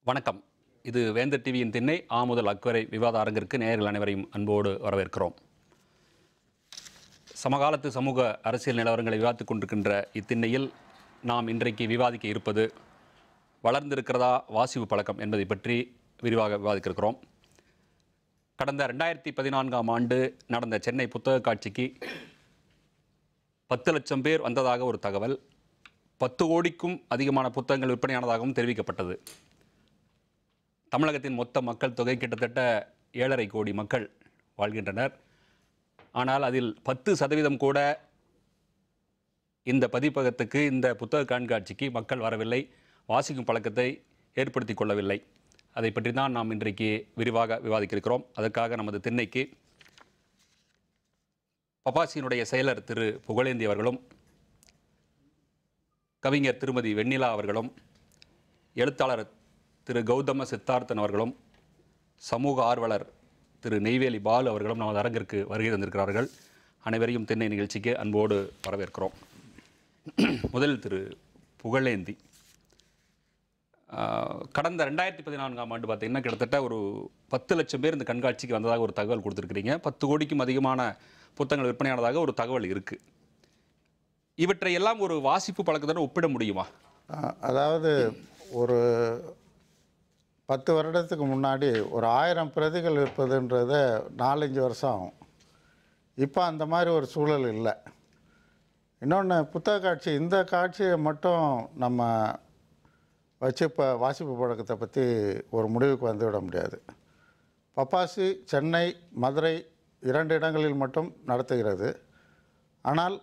வணக்கம் இது வேந்தர் டிவியின் திண்ணை ஆ முதல் அக்வரை விவாத அரங்கிற்கு நேயர்கள் அனைவரையும் அன்போடு வரவேற்கிறோம் சமகாலத்து சமூக அரசியல் நிலவரங்களை விவாதித்துக் கொண்டிருக்கின்ற இத்திண்ணையில் நாம் இன்றைக்கு விவாதிக்க இருப்பது வளர்ந்திருக்கிறதா வாசிப்பு பழக்கம் என்பதை பற்றி விரிவாக விவாதிக்க இருக்கிறோம் கடந்த ரெண்டாயிரத்தி பதினான்காம் ஆண்டு நடந்த சென்னை புத்தக காட்சிக்கு பத்து லட்சம் பேர் வந்ததாக ஒரு தகவல் பத்து கோடிக்கும் அதிகமான புத்தகங்கள் விற்பனையானதாகவும் தெரிவிக்கப்பட்டது தமிழகத்தின் மொத்த மக்கள் தொகை கிட்டத்தட்ட ஏழரை கோடி மக்கள் வாழ்கின்றனர் ஆனால் அதில் பத்து சதவீதம் கூட இந்த பதிப்பகத்துக்கு இந்த புத்தக கண்காட்சிக்கு மக்கள் வரவில்லை வாசிக்கும் பழக்கத்தை ஏற்படுத்தி கொள்ளவில்லை அதை பற்றி தான் நாம் இன்றைக்கு விரிவாக விவாதிக்க இருக்கிறோம் அதற்காக நமது திண்ணைக்கு பபாசியினுடைய செயலர் திரு புகழேந்தி அவர்களும் கவிஞர் திருமதி வெண்ணிலா அவர்களும் எழுத்தாளர் திரு கௌதம சித்தார்த்தன் அவர்களும் சமூக ஆர்வலர் திரு நெய்வேலி பாலு அவர்களும் நமது அரங்கிற்கு வருகை தந்திருக்கிறார்கள் அனைவரையும் தென்னை நிகழ்ச்சிக்கு அன்போடு வரவேற்கிறோம் முதல் திரு புகழேந்தி ஆஹ், கடந்த ரெண்டாயிரத்தி பதினான்காம் ஆண்டு பார்த்தீங்கன்னா கிட்டத்தட்ட ஒரு பத்து லட்சம் பேர் இந்த கண்காட்சிக்கு வந்ததாக ஒரு தகவல் கொடுத்துருக்கிறீங்க பத்து கோடிக்கும் அதிகமான புத்தகங்கள் விற்பனையானதாக ஒரு தகவல் இருக்குது இவற்றை எல்லாம் ஒரு வாசிப்பு பழக்கத்துடன் ஒப்பிட முடியுமா அஹ், அதாவது ஒரு பத்து வருடத்துக்கு முன்னாடி ஒரு ஆயிரம் பிரதிகள் விற்பதுன்றத நாலஞ்சு வருஷம் ஆகும் இப்போ அந்த மாதிரி ஒரு சூழல் இல்லை இன்னொன்று புத்தக காட்சி இந்த காட்சியை மட்டும் நம்ம வச்சு இப்போ வாசிப்பு பழக்கத்தை பற்றி ஒரு முடிவுக்கு வந்துவிட முடியாது பப்பாசி சென்னை மதுரை இரண்டு இடங்களில் மட்டும் நடத்துகிறது ஆனால்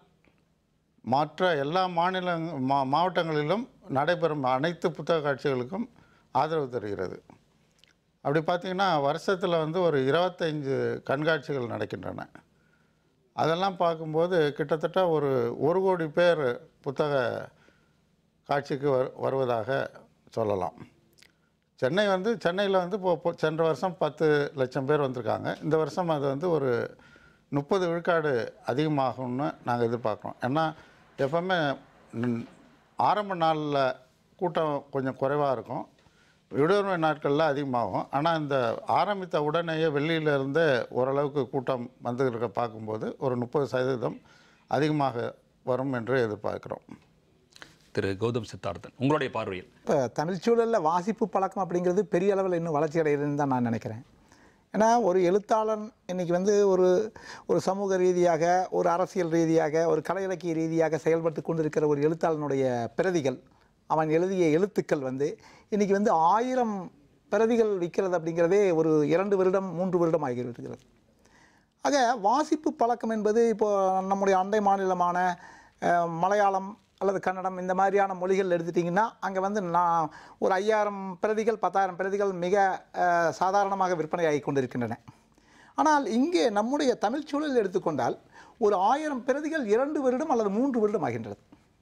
மற்ற எல்லா மாநில மா மாவட்டங்களிலும் நடைபெறும் அனைத்து புத்தக காட்சிகளுக்கும் ஆதரவு தருகிறது அப்படி பார்த்திங்கன்னா வருஷத்தில் வந்து ஒரு இருபத்தைந்து கண்காட்சிகள் நடக்கின்றன அதெல்லாம் பார்க்கும்போது கிட்டத்தட்ட ஒரு ஒரு கோடி பேர் புத்தக காட்சிக்கு வரு வருவதாக சொல்லலாம் சென்னை வந்து சென்னையில் வந்து இப்போ இப்போ சென்ற வருஷம் பத்து லட்சம் பேர் வந்திருக்காங்க இந்த வருஷம் அது வந்து ஒரு முப்பது விழுக்காடு அதிகமாகும்னு நாங்கள் எதிர்பார்க்குறோம் ஏன்னா எப்போவுமே ம், ஆரம்ப நாளில் கூட்டம் கொஞ்சம் குறைவாக இருக்கும் விடுமுறை நாட்களில் அதிகமாகும் ஆனால் இந்த ஆரம்பித்த உடனேயே வெள்ளியிலிருந்தே ஓரளவுக்கு கூட்டம் வந்து இருக்க பார்க்கும்போது ஒரு முப்பது சதவீதம் அதிகமாக வரும் என்று எதிர்பார்க்கிறோம் திரு கௌதம் சித்தார்த்தன் உங்களுடைய பார்வையில் இப்போ தமிழ் சூழலில் வாசிப்பு பழக்கம் அப்படிங்கிறது பெரிய அளவில் இன்னும் வளர்ச்சி அடைகிறதுன்னு தான் நான் நினைக்கிறேன் ஏன்னா ஒரு எழுத்தாளன் இன்னைக்கு வந்து ஒரு ஒரு சமூக ரீதியாக ஒரு அரசியல் ரீதியாக ஒரு கலை இலக்கிய ரீதியாக செயல்பட்டு கொண்டிருக்கிற ஒரு எழுத்தாளனுடைய பிரதிகள் அவன் எழுதிய எழுத்துக்கள் வந்து இன்னைக்கு வந்து ஆயிரம் பிரதிகள் விற்கிறது அப்படிங்கிறதே ஒரு இரண்டு வருடம் மூன்று வருடம் ஆகிவிடுகிறது ஆக வாசிப்பு பழக்கம் என்பது இப்போ நம்முடைய அண்டை மாநிலமான அஹ், மலையாளம் அல்லது கன்னடம் இந்த மாதிரியான மொழிகள் எடுத்துட்டிங்கன்னா அங்கே வந்து நான் ஒரு ஐயாயிரம் பிரதிகள் பத்தாயிரம் பிரதிகள் மிக அஹ், சாதாரணமாக விற்பனையாகி கொண்டிருக்கின்றன ஆனால் இங்கே நம்முடைய தமிழ் சூழல் எடுத்துக்கொண்டால் ஒரு ஆயிரம் பிரதிகள் இரண்டு வருடம் அல்லது மூன்று வருடம் ஆகின்றது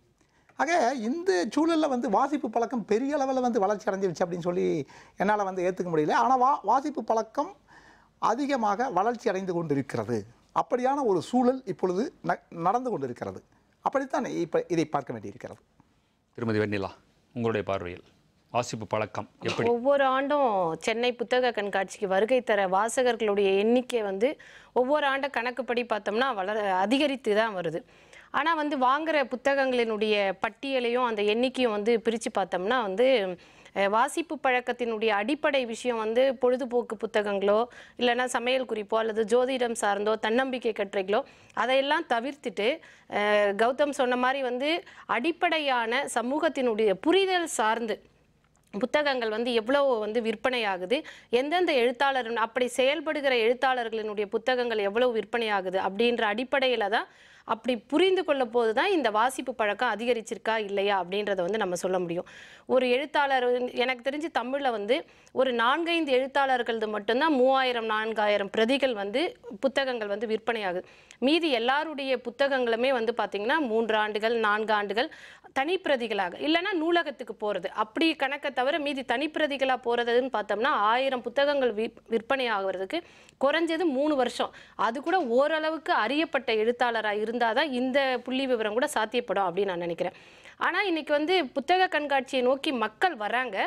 ஆக இந்த சூழலில் வந்து வாசிப்பு பழக்கம் பெரிய அளவில் வந்து வளர்ச்சி அடைஞ்சிருச்சு அப்படின்னு சொல்லி என்னால் வந்து ஏற்றுக்க முடியல ஆனால் வா வாசிப்பு பழக்கம் அதிகமாக வளர்ச்சி அடைந்து கொண்டிருக்கிறது அப்படியான ஒரு சூழல் இப்பொழுது ந- நடந்து கொண்டிருக்கிறது அப்படித்தான் இப்போ இதை பார்க்க வேண்டியிருக்கிறது திருமதி வெண்ணிலா உங்களுடைய பார்வையில் வாசிப்பு பழக்கம் எப்படி ஒவ்வொரு ஆண்டும் சென்னை புத்தக கண்காட்சிக்கு வருகை தர வாசகர்களுடைய எண்ணிக்கை வந்து ஒவ்வொரு ஆண்டு கணக்குப்படி பார்த்தோம்னா வளர அதிகரித்து தான் வருது ஆனால் வந்து வாங்குற புத்தகங்களினுடைய பட்டியலையும் அந்த எண்ணிக்கையும் வந்து பிரித்து பார்த்தோம்னா வந்து அஹ், வாசிப்பு பழக்கத்தினுடைய அடிப்படை விஷயம் வந்து பொழுதுபோக்கு புத்தகங்களோ இல்லைன்னா சமையல் குறிப்போ அல்லது ஜோதிடம் சார்ந்தோ தன்னம்பிக்கை கட்டுரைகளோ அதையெல்லாம் தவிர்த்துட்டு அஹ், கௌதம் சொன்ன மாதிரி வந்து அடிப்படையான சமூகத்தினுடைய புரிதல் சார்ந்து புத்தகங்கள் வந்து எவ்வளோ வந்து விற்பனையாகுது எந்தெந்த எழுத்தாளர் அப்படி செயல்படுகிற எழுத்தாளர்களினுடைய புத்தகங்கள் எவ்வளவு விற்பனையாகுது அப்படின்ற அடிப்படையில் தான் அப்படி புரிந்து கொள்ள போது தான் இந்த வாசிப்பு பழக்கம் அதிகரிச்சிருக்கா இல்லையா அப்படின்றத வந்து நம்ம சொல்ல முடியும் ஒரு எழுத்தாளர் வந்து- எனக்கு தெரிஞ்சு தமிழில் வந்து ஒரு நான்கைந்து எழுத்தாளர்களது மட்டும்தான் மூவாயிரம் நான்காயிரம் பிரதிகள் வந்து புத்தகங்கள் வந்து விற்பனையாகுது மீதி எல்லாருடைய புத்தகங்களுமே வந்து பார்த்திங்கன்னா மூன்று ஆண்டுகள் நான்கு ஆண்டுகள் தனிப்பிரதிகளாக இல்லைன்னா நூலகத்துக்கு போகிறது அப்படி கணக்கை தவிர மீதி தனிப்பிரதிகளாக போகிறதுன்னு பார்த்தோம்னா ஆயிரம் புத்தகங்கள் வி விற்பனை ஆகிறதுக்கு குறைஞ்சது மூணு வருஷம் அது கூட ஓரளவுக்கு அறியப்பட்ட எழுத்தாளராக இருந்தால் தான் இந்த புள்ளி விவரம் கூட சாத்தியப்படும் அப்படின்னு நான் நினைக்கிறேன் ஆனால் இன்னைக்கு வந்து புத்தக கண்காட்சியை நோக்கி மக்கள் வராங்க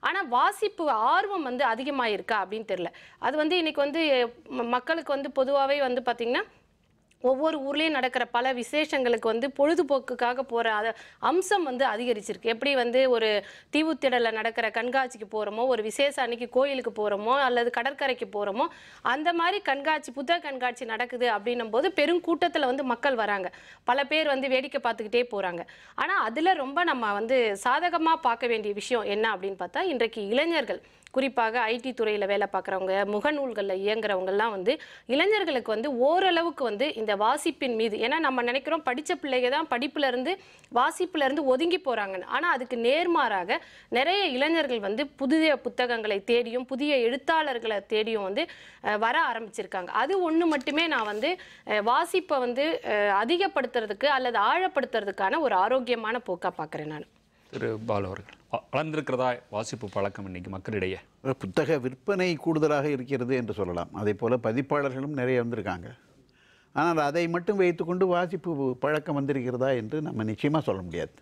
ஆனால் வாசிப்பு ஆர்வம் வந்து அதிகமாக இருக்கா அப்படின்னு தெரியல அது வந்து இன்னைக்கு வந்து ம- மக்களுக்கு வந்து பொதுவாகவே வந்து பார்த்திங்கன்னா ஒவ்வொரு ஊர்லேயும் நடக்கிற பல விசேஷங்களுக்கு வந்து பொழுதுபோக்குக்காக போகிற அத அம்சம் வந்து அதிகரிச்சிருக்கு எப்படி வந்து ஒரு தீவுத்திடலில் நடக்கிற கண்காட்சிக்கு போகிறோமோ ஒரு விசேஷ அன்னைக்கு கோயிலுக்கு போகிறோமோ அல்லது கடற்கரைக்கு போகிறோமோ அந்த மாதிரி கண்காட்சி புத்தக கண்காட்சி நடக்குது அப்படின்னும் போது பெருங்கூட்டத்தில் வந்து மக்கள் வராங்க பல பேர் வந்து வேடிக்கை பார்த்துக்கிட்டே போகிறாங்க ஆனால் அதில் ரொம்ப நம்ம வந்து சாதகமாக பார்க்க வேண்டிய விஷயம் என்ன அப்படின்னு பார்த்தா இன்றைக்கு இளைஞர்கள் குறிப்பாக ஐடி துறையில் வேலை பார்க்குறவங்க முகநூல்களில் இயங்குறவங்கெல்லாம் வந்து இளைஞர்களுக்கு வந்து ஓரளவுக்கு வந்து இந்த வாசிப்பின் மீது ஏன்னா நம்ம நினைக்கிறோம் படித்த பிள்ளைங்க தான் படிப்புல இருந்து வாசிப்புல இருந்து ஒதுங்கி போகிறாங்கன்னு ஆனால் அதுக்கு நேர்மாறாக நிறைய இளைஞர்கள் வந்து புதிய புத்தகங்களை தேடியும் புதிய எழுத்தாளர்களை தேடியும் வந்து அஹ், வர ஆரம்பிச்சிருக்காங்க அது ஒன்று மட்டுமே நான் வந்து அஹ், வாசிப்பை வந்து அஹ், அதிகப்படுத்துறதுக்கு அல்லது ஆழப்படுத்துறதுக்கான ஒரு ஆரோக்கியமான போக்காக பார்க்குறேன் நான் திரு பாலு அவர்கள் வ- வளர்ந்திருக்கிறதா வாசிப்பு பழக்கம் இன்னைக்கு மக்களிடையே புத்தக விற்பனை கூடுதலாக இருக்கிறது என்று சொல்லலாம் அதே போல் பதிப்பாளர்களும் நிறைய வந்திருக்காங்க ஆனால் அதை மட்டும் வைத்துக்கொண்டு வாசிப்பு பழக்கம் வந்திருக்கிறதா என்று நம்ம நிச்சயமாக சொல்ல முடியாது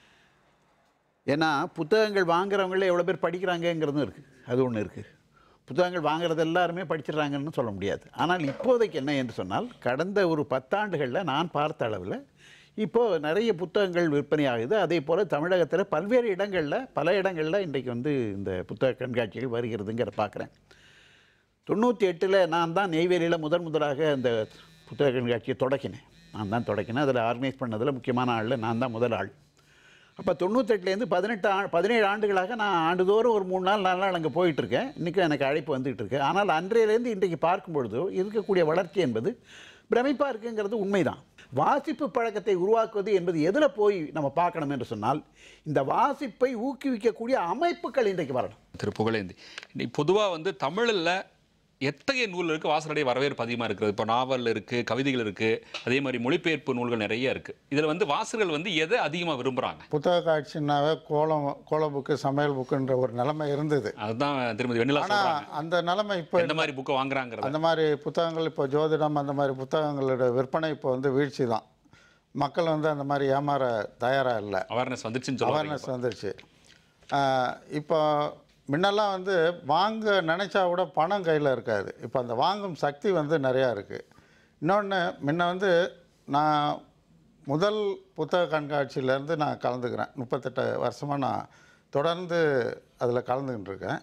ஏன்னா புத்தகங்கள் வாங்குறவங்களே எவ்வளோ பேர் படிக்கிறாங்கங்கிறதும் இருக்குது அது ஒன்று இருக்குது புத்தகங்கள் வாங்குறது எல்லாருமே படிச்சிடுறாங்கன்னு சொல்ல முடியாது ஆனால் இப்போதைக்கு என்ன என்று சொன்னால் கடந்த ஒரு பத்தாண்டுகளில் நான் பார்த்த அளவில் இப்போது நிறைய புத்தகங்கள் விற்பனை ஆகுது அதே போல் தமிழகத்தில் பல்வேறு இடங்களில் பல இடங்களில் இன்றைக்கு வந்து இந்த புத்தக கண்காட்சிகள் வருகிறதுங்கிற பார்க்குறேன் தொண்ணூற்றி எட்டில் நான் தான் நெய்வேலியில் முதன் முதலாக அந்த புத்தக கண்காட்சியை தொடக்கினேன் நான் தான் தொடக்கினேன் அதில் ஆர்கனைஸ் பண்ணதில் முக்கியமான ஆளில் நான் தான் முதல் ஆள் அப்போ தொண்ணூத்தெட்டுலேருந்து பதினெட்டு ஆ பதினேழு ஆண்டுகளாக நான் ஆண்டுதோறும் ஒரு மூணு நாள் நாலு நாள் அங்கே போயிட்டுருக்கேன் இன்றைக்கும் எனக்கு அழைப்பு வந்துகிட்டு இருக்கு ஆனால் அன்றையிலேருந்து இன்றைக்கு பார்க்கும்பொழுது இருக்கக்கூடிய வளர்ச்சி என்பது பிரமிப்பாக இருக்குங்கிறது உண்மைதான் வாசிப்பு பழக்கத்தை உருவாக்குவது என்பது எதில் போய் நம்ம பார்க்கணும் என்று சொன்னால் இந்த வாசிப்பை ஊக்குவிக்கக்கூடிய அமைப்புகள் இன்றைக்கு வரணும் திரு புகழேந்தி இன்னைக்கு பொதுவாக வந்து தமிழில் எத்தகைய நூல் இருக்குது வாசகருடைய வரவேற்பு அதிகமாக இருக்குது இப்போ நாவல் இருக்குது கவிதைகள் இருக்குது அதே மாதிரி மொழிபெயர்ப்பு நூல்கள் நிறைய இருக்குது இதில் வந்து வாசகர்கள் வந்து எதை அதிகமாக விரும்புகிறாங்க புத்தக காட்சினாவே கோலம் கோல புக்கு சமையல் புக்குன்ற ஒரு நிலைமை இருந்தது அதுதான் திருமதி வெண்ணிலா ஆனால் சொல்கிறாங்க அந்த நிலைமை இப்போ எந்த மாதிரி புக்கை வாங்குறாங்கிறத அந்த மாதிரி புத்தகங்கள் இப்போ ஜோதிடம் அந்த மாதிரி புத்தகங்களோட விற்பனை இப்போ வந்து வீழ்ச்சி தான் மக்கள் வந்து அந்த மாதிரி ஏமாற தயாராக இல்லை அவேர்னஸ் வந்துருச்சுன்னு சொல்லுவாங்க அவேர்னஸ் வந்துருச்சு ஆஹ் இப்போ முன்னெல்லாம் வந்து வாங்க நினச்சா கூட பணம் கையில் இருக்காது இப்போ அந்த வாங்கும் சக்தி வந்து நிறையா இருக்குது இன்னொன்று முன்ன வந்து நான் முதல் புத்தக கண்காட்சியிலேருந்து நான் கலந்துக்கிறேன் முப்பத்தெட்டு வருஷமாக நான் தொடர்ந்து அதில் கலந்துக்கிட்டு இருக்கேன்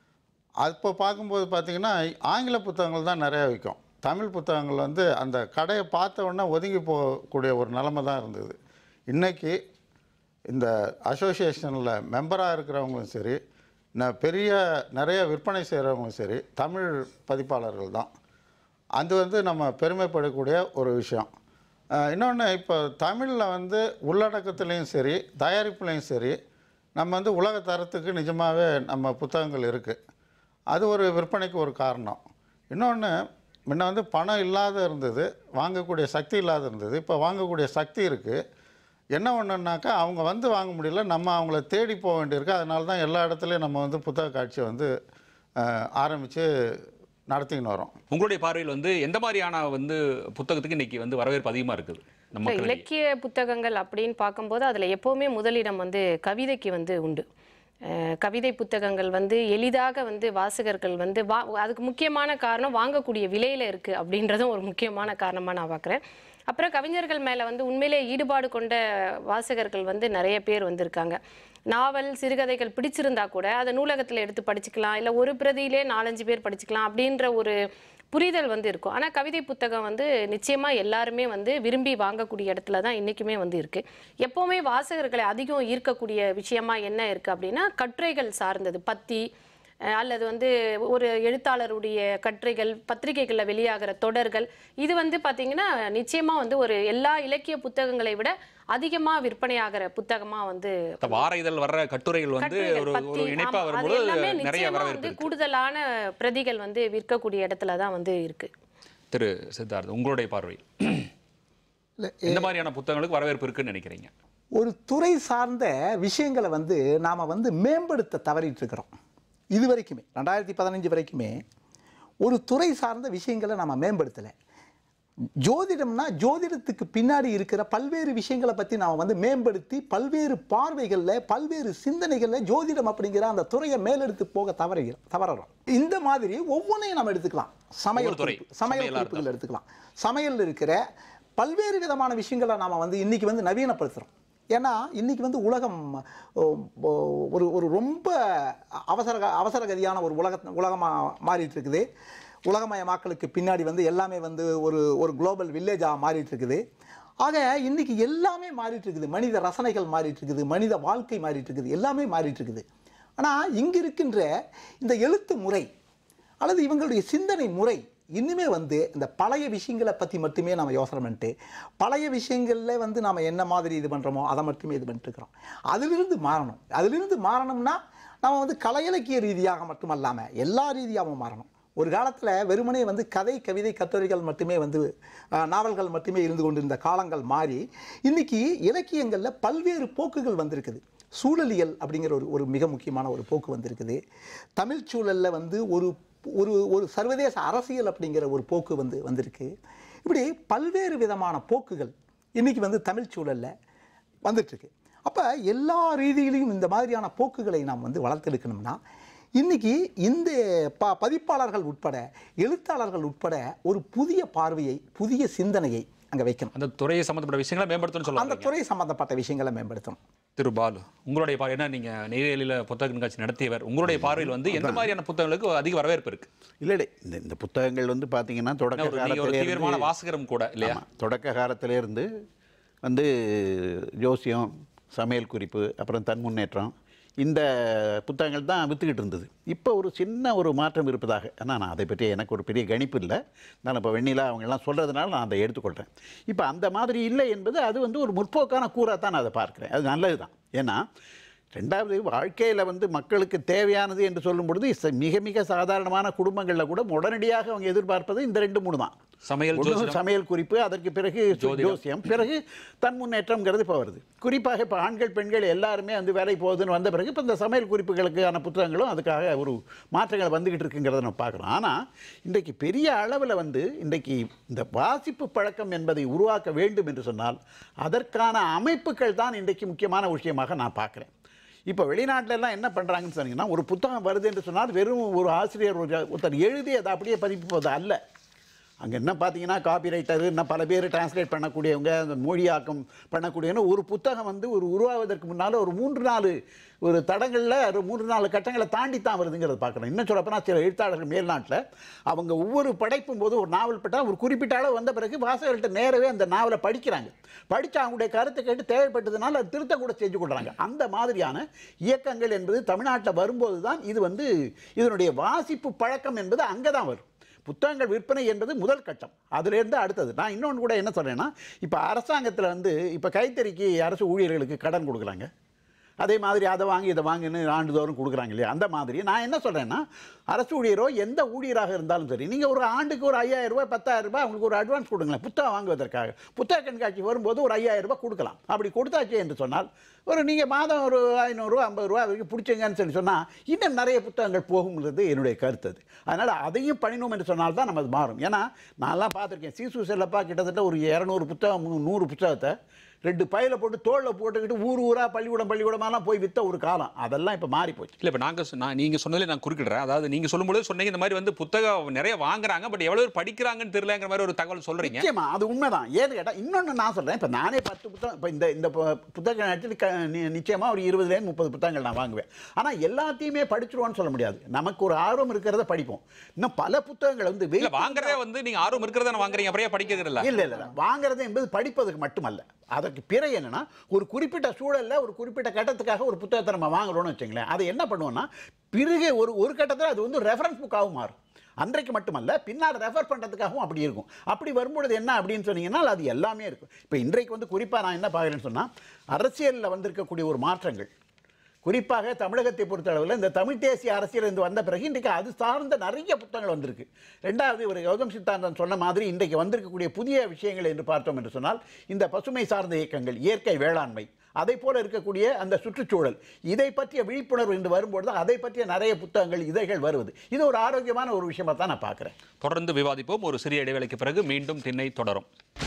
அப்போ பார்க்கும்போது பார்த்திங்கன்னா ஆங்கில புத்தகங்கள் தான் நிறையா விற்கும் தமிழ் புத்தகங்கள் வந்து அந்த கடையை பார்த்த உடனே ஒதுங்கி போகக்கூடிய ஒரு நிலமை தான் இருந்தது இன்றைக்கி இந்த அசோசியேஷனில் மெம்பராக இருக்கிறவங்களும் சரி ந- பெரிய நிறைய விற்பனை செய்கிறவங்களும் சரி தமிழ் பதிப்பாளர்கள் தான் அது வந்து நம்ம பெருமைப்படக்கூடிய ஒரு விஷயம் இன்னொன்று இப்போ தமிழில் வந்து உள்ளடக்கத்துலேயும் சரி தயாரிப்புலேயும் சரி நம்ம வந்து உலக தரத்துக்கு நிஜமாகவே நம்ம புத்தகங்கள் இருக்குது அது ஒரு விற்பனைக்கு ஒரு காரணம் இன்னொன்று முன்ன வந்து பணம் இல்லாத இருந்தது வாங்கக்கூடிய சக்தி இல்லாத இருந்தது இப்போ வாங்கக்கூடிய சக்தி இருக்குது என்ன ஒன்றுனாக்கா அவங்க வந்து வாங்க முடியல நம்ம அவங்கள தேடி போக வேண்டியிருக்கு அதனால தான் எல்லா இடத்துலையும் நம்ம வந்து புத்தக காட்சியை வந்து ஆரம்பித்து நடத்திக்கின்னு வரோம் உங்களுடைய பார்வையில் வந்து எந்த மாதிரியான வந்து புத்தகத்துக்கு இன்னைக்கு வந்து வரவேற்பு அதிகமாக இருக்குது நம்ம இல்ல, மக்களிடையே? இலக்கிய புத்தகங்கள் அப்படின்னு பார்க்கும்போது அதில் எப்போவுமே முதலிடம் வந்து கவிதைக்கு வந்து உண்டு அஹ் கவிதை புத்தகங்கள் வந்து எளிதாக வந்து வாசகர்கள் வந்து வா அதுக்கு முக்கியமான காரணம் வாங்கக்கூடிய விலையில் இருக்குது அப்படின்றதும் ஒரு முக்கியமான காரணமாக நான் பார்க்குறேன் அப்புறம் கவிஞர்கள் மேலே வந்து உண்மையிலே ஈடுபாடு கொண்ட வாசகர்கள் வந்து நிறைய பேர் வந்திருக்காங்க நாவல் சிறுகதைகள் பிடிச்சிருந்தா கூட அதை நூலகத்தில் எடுத்து படிச்சுக்கலாம் இல்லை ஒரு பிரதியிலே நாலஞ்சு பேர் படிச்சுக்கலாம் அப்படின்ற ஒரு புரிதல் வந்து இருக்கும் ஆனால் கவிதை புத்தகம் வந்து நிச்சயமாக எல்லாருமே வந்து விரும்பி வாங்கக்கூடிய இடத்துல தான் இன்றைக்குமே வந்து இருக்குது எப்போவுமே வாசகர்களை அதிகம் ஈர்க்கக்கூடிய விஷயமா என்ன இருக்குது அப்படின்னா கட்டுரைகள் சார்ந்தது பத்தி அஹ் அல்லது வந்து ஒரு எழுத்தாளருடைய கட்டுரைகள் பத்திரிகைகளில் வெளியாகிற தொடர்கள் இது வந்து பார்த்திங்கன்னா நிச்சயமாக வந்து ஒரு எல்லா இலக்கிய புத்தகங்களை விட அதிகமாக விற்பனையாகிற புத்தகமாக வந்து இந்த வார இதழ் வர்ற கட்டுரைகள் வந்து கட்டுரைகள் ஒரு பத்தி, ஒரு இணைப்பா ஆமா, அது வரும்போது எல்லாமே நிறைய நிச்சயமா வரவேற்பு வந்து இருக்கு கூடுதலான பிரதிகள் வந்து விற்கக்கூடிய இடத்துல தான் வந்து இருக்கு திரு சித்தார்த் உங்களுடைய பார்வை இல்லை எந்த மாதிரியான புத்தகங்களுக்கு வரவேற்பு இருக்குன்னு நினைக்கிறீங்க ஒரு துறை சார்ந்த விஷயங்களை வந்து நாம் வந்து மேம்படுத்த தவறிட்டு இருக்கிறோம் இது வரைக்குமே ரெண்டாயிரத்தி பதினஞ்சு வரைக்குமே ஒரு துறை சார்ந்த விஷயங்களை நம்ம மேம்படுத்தலை ஜோதிடம்னா ஜோதிடத்துக்கு பின்னாடி இருக்கிற பல்வேறு விஷயங்களை பற்றி நாம் வந்து மேம்படுத்தி பல்வேறு பார்வைகளில் பல்வேறு சிந்தனைகளில் ஜோதிடம் அப்படிங்கிற அந்த துறையை மேலெடுத்து போக தவறி தவறறோம் இந்த மாதிரி ஒவ்வொன்றையும் நம்ம எடுத்துக்கலாம் சமையல் ஒவ்வொரு துறை, குறிப்பு- சமையல் சமையலா குறிப்புகள் எடுத்துக்கலாம் சமையல் இருக்கிற பல்வேறு விதமான விஷயங்களை நாம் வந்து இன்னைக்கு வந்து நவீனப்படுத்துகிறோம் ஏன்னா இன்னைக்கு வந்து உலகம் ஓ, ஓ, ஒரு ஒரு ரொம்ப அவசர அவசர கதியான ஒரு உலக உலகமாக மாறிட்டு இருக்குது உலகமயமாக்கலுக்கு பின்னாடி வந்து எல்லாமே வந்து ஒரு ஒரு குளோபல் வில்லேஜாக மாறிட்டு இருக்குது ஆக இன்னைக்கு எல்லாமே மாறிட்டு இருக்குது மனித ரசனைகள் மாறிட்டு இருக்குது மனித வாழ்க்கை மாறிட்டு இருக்குது எல்லாமே மாறிட்டு இருக்குது ஆனால் இங்கு இருக்கின்ற இந்த எழுத்து முறை அல்லது இவங்களுடைய சிந்தனை முறை இன்னுமே வந்து இந்த பழைய விஷயங்களை பற்றி மட்டுமே நம்ம யோசனை பண்ணிட்டு பழைய விஷயங்களில் வந்து நாம் என்ன மாதிரி இது பண்ணுறோமோ அதை மட்டுமே இது பண்ணிட்டு இருக்கிறோம் அதிலிருந்து மாறணும் அதிலிருந்து மாறணும்னா நம்ம வந்து கலை இலக்கிய ரீதியாக மட்டும் அல்லாமல் எல்லா ரீதியாகவும் மாறணும் ஒரு காலத்தில் வெறுமனே வந்து கதை கவிதை கட்டுரைகள் மட்டுமே வந்து அஹ், நாவல்கள் மட்டுமே இருந்து கொண்டிருந்த காலங்கள் மாறி இன்னைக்கு இலக்கியங்களில் பல்வேறு போக்குகள் வந்திருக்குது சூழலியல் அப்படிங்கிற ஒரு ஒரு மிக முக்கியமான ஒரு போக்கு வந்திருக்குது தமிழ் சூழலில் வந்து ஒரு ஒரு ஒரு சர்வதேச அரசியல் அப்படிங்கிற ஒரு போக்கு வந்து வந்திருக்கு இப்படி பல்வேறு விதமான போக்குகள் இன்னைக்கு வந்து தமிழ் சூழலில் வந்துட்டுருக்கு அப்போ எல்லா ரீதியிலையும் இந்த மாதிரியான போக்குகளை நாம் வந்து வளர்த்தெடுக்கணும்னா இன்னைக்கு இந்த ப பதிப்பாளர்கள் உட்பட எழுத்தாளர்கள் உட்பட ஒரு புதிய பார்வையை புதிய சிந்தனையை அங்கே வைக்கணும் அந்த துறையை சம்பந்தப்பட்ட விஷயங்களை மேம்படுத்தணும்னு அந்த சொல்லுவாங்க துறை சம்பந்தப்பட்ட விஷயங்களை மேம்படுத்தணும் திரு பாலு உங்களுடைய பார்வை என்ன நீங்க நெய்வேலியில புத்தக கண்காட்சி நடத்தியவர் உங்களுடைய பார்வையில் வந்து எந்த மாதிரியான புத்தகங்களுக்கு அதிக வரவேற்பு இருக்கு இல்லை இல்லை இந்த இந்த புத்தகங்கள் வந்து பார்த்தீங்கன்னா தொடக்க ஒரு- நீங்க ஒரு காலத்திலே தீவிரமான இருந்து- வாசகரும் கூட இல்லையா ஆமா. தொடக்க காலத்திலே இருந்து வந்து ஜோசியம் சமையல் குறிப்பு அப்புறம் தன் முன்னேற்றம் இந்த புத்தகங்கள் தான் விற்றுக்கிட்டு இருந்தது இப்போ ஒரு சின்ன ஒரு மாற்றம் இருப்பதாக ஆனால் நான் அதை பற்றி எனக்கு ஒரு பெரிய கணிப்பு இல்லை நான் இப்போ வெண்ணிலா அவங்கெல்லாம் சொல்கிறதுனால நான் அதை எடுத்துக்கொள்கிறேன் இப்போ அந்த மாதிரி இல்லை என்பது அது வந்து ஒரு முற்போக்கான கூறாக தான் நான் அதை பார்க்குறேன் அது நல்லது தான் ஏன்னா ரெண்டாவது வாழ்க்கையில் வந்து மக்களுக்கு தேவையானது என்று சொல்லும் பொழுது ச- மிக மிக சாதாரணமான குடும்பங்களில் கூட உடனடியாக அவங்க எதிர்பார்ப்பது இந்த ரெண்டு மூணு தான் சமையல் ஒண்ணு ஜோசியம். சமையல் குறிப்பு அதற்கு பிறகு ஜோதிடம். ஜோசியம் பிறகு தன் முன்னேற்றம்ங்கிறது இப்போ வருது குறிப்பாக இப்போ ஆண்கள் பெண்கள் எல்லாருமே வந்து வேலை போகுதுன்னு வந்த பிறகு இப்போ இந்த சமையல் குறிப்புகளுக்கான புத்தகங்களும் அதுக்காக ஒரு மாற்றங்கள் வந்துக்கிட்டு இருக்குங்கிறத நம்ம பார்க்குறோம் ஆனால் இன்றைக்கு பெரிய அளவில் வந்து இன்றைக்கு இந்த வாசிப்பு பழக்கம் என்பதை உருவாக்க வேண்டும் என்று சொன்னால் அதற்கான அமைப்புகள் தான் இன்றைக்கு முக்கியமான விஷயமாக நான் பார்க்குறேன் இப்போ வெளிநாட்டுல எல்லாம் என்ன பண்ணுறாங்கன்னு சொன்னீங்கன்னா ஒரு புத்தகம் வருது என்று சொன்னால் வெறும் ஒரு ஆசிரியர் ஒரு ஒருத்தர் எழுதி அதை அப்படியே பதிப்பிப்பது அல்ல அங்கே என்ன பார்த்தீங்கன்னா காப்பி ரைட்டர் இன்னும் பல பேர் டிரான்ஸ்லேட் பண்ணக்கூடியவங்க அந்த மொழியாக்கம் பண்ணக்கூடியவங்க ஒரு புத்தகம் வந்து ஒரு உருவாவதற்கு முன்னால் ஒரு மூன்று நாலு ஒரு தடங்களில் ஒரு மூன்று நாலு கட்டங்களை தாண்டி தான் வருதுங்கிறத பார்க்குறோம் இன்னும் சொல்லப்போனா சில எழுத்தாளர்கள் மேல்நாட்டில் அவங்க ஒவ்வொரு படைப்பும் போது ஒரு நாவல் பட்டா ஒரு குறிப்பிட்ட அளவு வந்த பிறகு வாசகர்கள்ட்ட நேரவே அந்த நாவலை படிக்கிறாங்க படித்து அவங்களுடைய கருத்தை கேட்டு தேவைப்பட்டதுனால அது திருத்த கூட செஞ்சு கொள்றாங்க அந்த மாதிரியான இயக்கங்கள் என்பது தமிழ்நாட்டில் வரும்போது தான் இது வந்து இதனுடைய வாசிப்பு பழக்கம் என்பது அங்கே தான் வரும் புத்தகங்கள் விற்பனை என்பது முதல் கட்டம் அதிலிருந்து அடுத்தது நான் இன்னொன்று கூட என்ன சொல்கிறேன்னா இப்போ அரசாங்கத்தில் வந்து இப்போ கைத்தறிக்கு அரசு ஊழியர்களுக்கு கடன் கொடுக்குறாங்க அதே மாதிரி அதை வாங்கி இதை வாங்கின்னு ஆண்டுதோறும் கொடுக்குறாங்க இல்லையா அந்த மாதிரி நான் என்ன சொல்கிறேன்னா அரசு ஊழியரோ எந்த ஊழியராக இருந்தாலும் சரி நீங்கள் ஒரு ஆண்டுக்கு ஒரு ஐயாயிரம் ரூபாய் பத்தாயிரம் ரூபாய் அவங்களுக்கு ஒரு அட்வான்ஸ் கொடுங்களேன் புத்தகம் வாங்குவதற்காக புத்தக கண்காட்சி வரும்போது ஒரு ஐயாயிரம் ரூபாய் கொடுக்கலாம் அப்படி கொடுத்தாச்சு என்று சொன்னால் ஒரு நீங்கள் மாதம் ஒரு ஐநூறுரூவா ஐம்பது ரூபா வரைக்கும் பிடிச்சிங்கன்னு சொல்லி சொன்னால் இன்னும் நிறைய புத்தகங்கள் போகுங்கிறது என்னுடைய கருத்து அது அதனால் அதையும் பண்ணினோம் என்று சொன்னால் தான் நம்ம அது மாறும் ஏன்னா நான்லாம் பார்த்துருக்கேன் சீசு செல்லப்பா கிட்டத்தட்ட ஒரு இரநூறு புத்தகம் மு- நூறு புத்தகத்தை ரெண்டு பையில போட்டு தோளில் போட்டுக்கிட்டு ஊர் ஊரா பள்ளிக்கூடம் பள்ளிக்கூடமாலாம் போய் வித்த ஒரு காலம் அதெல்லாம் இப்போ மாறி போச்சு இல்ல இப்போ நாங்க சொ- நான் நீங்க சொன்னதுல நான் குறுக்கிடுறேன் அதாவது நீங்க சொல்லும்போது சொன்னீங்க இந்த மாதிரி வந்து புத்தகம் நிறைய வாங்குறாங்க பட் எவ்வளவு பேர் படிக்கிறாங்கன்னு தெரியலங்கிற மாதிரி ஒரு தகவல் சொல்றீங்க நிச்சயமா அது உண்மைதான் ஏன்னு கேட்டால் இன்னொன்று நான் சொல்கிறேன் இப்போ நானே பத்து புத்தகம் இப்போ இந்த இந்த பு- புத்தக நேரத்தில் க நி- நிச்சயமா ஒரு இருபதுலேருந்து முப்பது புத்தகங்கள் நான் வாங்குவேன் ஆனால் எல்லாத்தையுமே படிச்சிருவோன்னு சொல்ல முடியாது நமக்கு ஒரு ஆர்வம் இருக்கிறத படிப்போம் இன்னும் பல புத்தகங்கள் வந்து இல்ல வெயிட் வாங்குறதே வந்து நீங்க ஆர்வம் இருக்கிறத வாங்குறீங்க அப்புறம் ஏன் படிக்கிறது இல்ல இல்ல இல்ல இல்ல. வாங்குறது என்பது படிப்பதுக்கு மட்டுமல்ல அதற்கு பிறகு என்னன்னா ஒரு குறிப்பிட்ட சூழல்ல ஒரு குறிப்பிட்ட கட்டத்துக்காக ஒரு புத்தகத்தை நம்ம வாங்குறோம்னு வச்சுங்களேன் அதை என்ன பண்ணுவோம்னா பிறகு ஒரு ஒரு கட்டத்தில் அது வந்து ரெஃபரன்ஸ் புக்காகவும் மாறும் அன்றைக்கு மட்டுமல்ல பின்னால் ரெஃபர் பண்ணுறதுக்காகவும் அப்படி இருக்கும் அப்படி வரும்பொழுது என்ன அப்படின்னு சொன்னீங்கன்னா அது எல்லாமே இருக்கும் இப்போ இன்றைக்கு வந்து குறிப்பாக நான் என்ன பார்க்குறேன்னு சொன்னால் அரசியலில் வந்திருக்கக்கூடிய ஒரு மாற்றங்கள் குறிப்பாக தமிழகத்தை பொறுத்தளவில் இந்த தமிழ் தேசிய அரசியல் இருந்து வந்த பிறகு இன்றைக்கு அது சார்ந்த நிறைய புத்தகங்கள் வந்திருக்கு ரெண்டாவது இவர் கௌதம் சித்தாந்தன் சொன்ன மாதிரி இன்றைக்கு வந்திருக்கக்கூடிய புதிய விஷயங்கள் என்று பார்த்தோம் என்று சொன்னால் இந்த பசுமை சார்ந்த இயக்கங்கள் இயற்கை வேளாண்மை அதை போல இருக்கக்கூடிய அந்த சுற்றுச்சூழல் இதை பற்றிய விழிப்புணர்வு என்று வரும்போது தான் அதை பற்றிய நிறைய புத்தகங்கள் இதழ்கள் வருவது இது ஒரு ஆரோக்கியமான ஒரு விஷயமா தான் நான் பார்க்குறேன் தொடர்ந்து விவாதிப்போம் ஒரு சிறிய இடைவேளைக்கு பிறகு மீண்டும் திண்ணை தொடரும்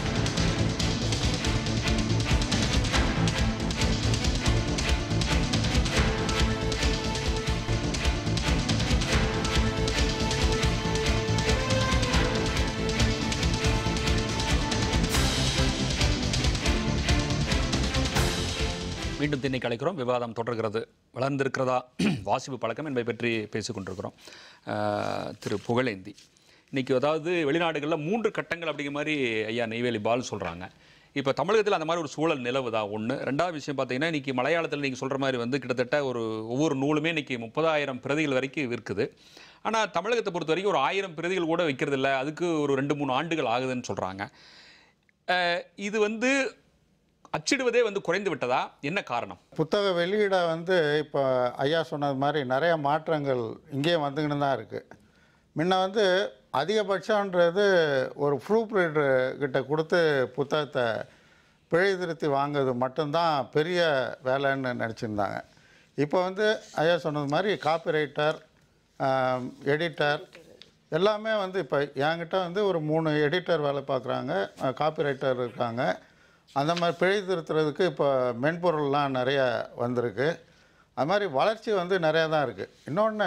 மீண்டும் திண்ணை கலைக்கிறோம் விவாதம் தொடர்கிறது வளர்ந்திருக்கிறதா வாசிப்பு பழக்கம் என்பதை பற்றி பேசிக் கொண்டிருக்கிறோம் அஹ், திரு புகழேந்தி இன்னைக்கு அதாவது வெளிநாடுகளில் மூன்று கட்டங்கள் அப்படிங்கிற மாதிரி ஐயா நெய்வேலி பால் சொல்கிறாங்க இப்போ தமிழகத்தில் அந்த மாதிரி ஒரு சூழல் நிலவுதா ஒன்று ரெண்டாவது விஷயம் பார்த்தீங்கன்னா இன்னைக்கு மலையாளத்தில் நீங்கள் சொல்கிற மாதிரி வந்து கிட்டத்தட்ட ஒரு ஒவ்வொரு நூலுமே இன்னைக்கு முப்பதாயிரம் பிரதிகள் வரைக்கும் விற்குது ஆனால் தமிழகத்தை பொறுத்த வரைக்கும் ஒரு ஆயிரம் பிரதிகள் கூட விற்கிறது இல்ல அதுக்கு ஒரு ரெண்டு மூணு ஆண்டுகள் ஆகுதுன்னு சொல்கிறாங்க இது வந்து அச்சிடுவதே வந்து குறைந்து விட்டதா என்ன காரணம் புத்தக வெளியிட வந்து இப்போ ஐயா சொன்னது மாதிரி நிறைய மாற்றங்கள் இங்கேயும் வந்துக்கின்னு தான் இருக்குது முன்ன வந்து அதிகபட்சம்ன்றது ஒரு ப்ரூஃப் கிட்ட கொடுத்து புத்தகத்தை பிழை திருத்தி வாங்குறது மட்டும்தான் பெரிய வேலைன்னு நினச்சிருந்தாங்க இப்போ வந்து ஐயா சொன்னது மாதிரி காப்பிரைட்டர் எடிட்டர் எல்லாமே வந்து இப்போ என்கிட்ட வந்து ஒரு மூணு எடிட்டர் வேலை பார்க்குறாங்க காப்பிரைட்டர் இருக்காங்க அந்த மாதிரி பிழை திருத்துறதுக்கு இப்போ மென்பொருள்லாம் நிறைய வந்திருக்கு அது மாதிரி வளர்ச்சி வந்து நிறையா தான் இருக்குது இன்னொன்று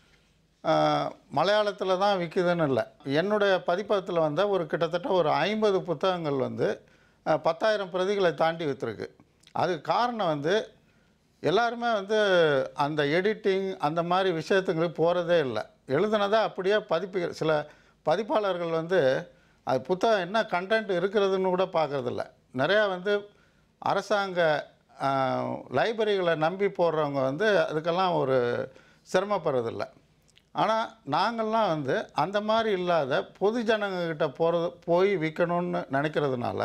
மலையாளத்தில் தான் விற்குதுன்னு இல்லை என்னுடைய பதிப்பகத்தில் வந்த ஒரு கிட்டத்தட்ட ஒரு ஐம்பது புத்தகங்கள் வந்து அஹ், பத்தாயிரம் பிரதிகளை தாண்டி விற்றுருக்கு அதுக்கு காரணம் வந்து எல்லாருமே வந்து அந்த எடிட்டிங் அந்த மாதிரி விஷயத்துங்களுக்கு போகிறதே இல்லை எழுதுனதை அப்படியே பதிப்பு சில பதிப்பாளர்கள் வந்து அது புத்தகம் என்ன கண்டென்ட் இருக்கிறதுன்னு கூட பார்க்கறதில்ல நிறையா வந்து அரசாங்க லைப்ரரிகளை நம்பி போடுறவங்க வந்து அதுக்கெல்லாம் ஒரு சிரமப்படுறதில்ல ஆனால் நாங்கள்லாம் வந்து அந்த மாதிரி இல்லாத பொது ஜனங்கக்கிட்ட போகிறது போய் விற்கணும்னு நினைக்கிறதுனால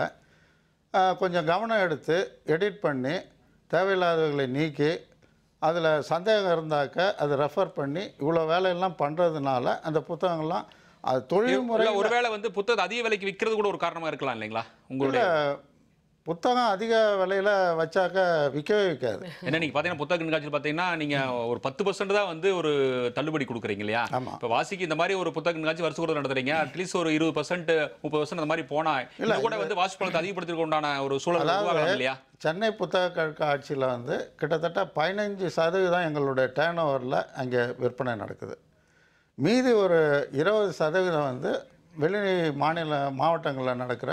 ஆஹ், கொஞ்சம் கவனம் எடுத்து எடிட் பண்ணி தேவையில்லாதவர்களை நீக்கி அதில் சந்தேகம் இருந்தாக்க அதை ரெஃபர் பண்ணி இவ்வளோ வேலையெல்லாம் பண்ணுறதுனால அந்த புத்தகங்கள்லாம் அது தொழில்முறை இல்ல, ஒருவேளை வந்து புத்தகத்தை அதிக விலைக்கு விற்கிறது கூட ஒரு காரணமா இருக்கலாம் இல்லைங்களா உங்களுடைய புத்தகம் அதிக விலையில் வச்சாக்க விற்கவே விற்காது என்ன நீங்க பாத்தீங்கன்னா புத்தக கண்காட்சியில் பாத்தீங்கன்னா நீங்க ஒரு பத்து பர்சன்ட் தான் வந்து ஒரு தள்ளுபடி கொடுக்குறீங்க இல்லையா ஆமா. இப்ப வாசிக்கு இந்த மாதிரி ஒரு புத்தக கண்காட்சி வருஷம் கூட நடத்துறீங்க அட்லீஸ்ட் ஒரு இருபது பர்சன்ட் முப்பது பர்சன்ட் அந்த மாதிரி போனா இல்ல கூட வந்து வாசிப்பழத்தை அதிகப்படுத்துறதுக்கு உண்டான ஒரு சூழல் உருவாகலாம் இல்லையா சென்னை புத்தக கண்காட்சியில் வந்து கிட்டத்தட்ட பதினஞ்சு சதவீதம் எங்களுடைய டேர்ன் ஓவரில் அங்கே விற்பனை நடக்குது மீதி ஒரு இருபது சதவீதம் வந்து வெளி மாநில மாவட்டங்களில் நடக்கிற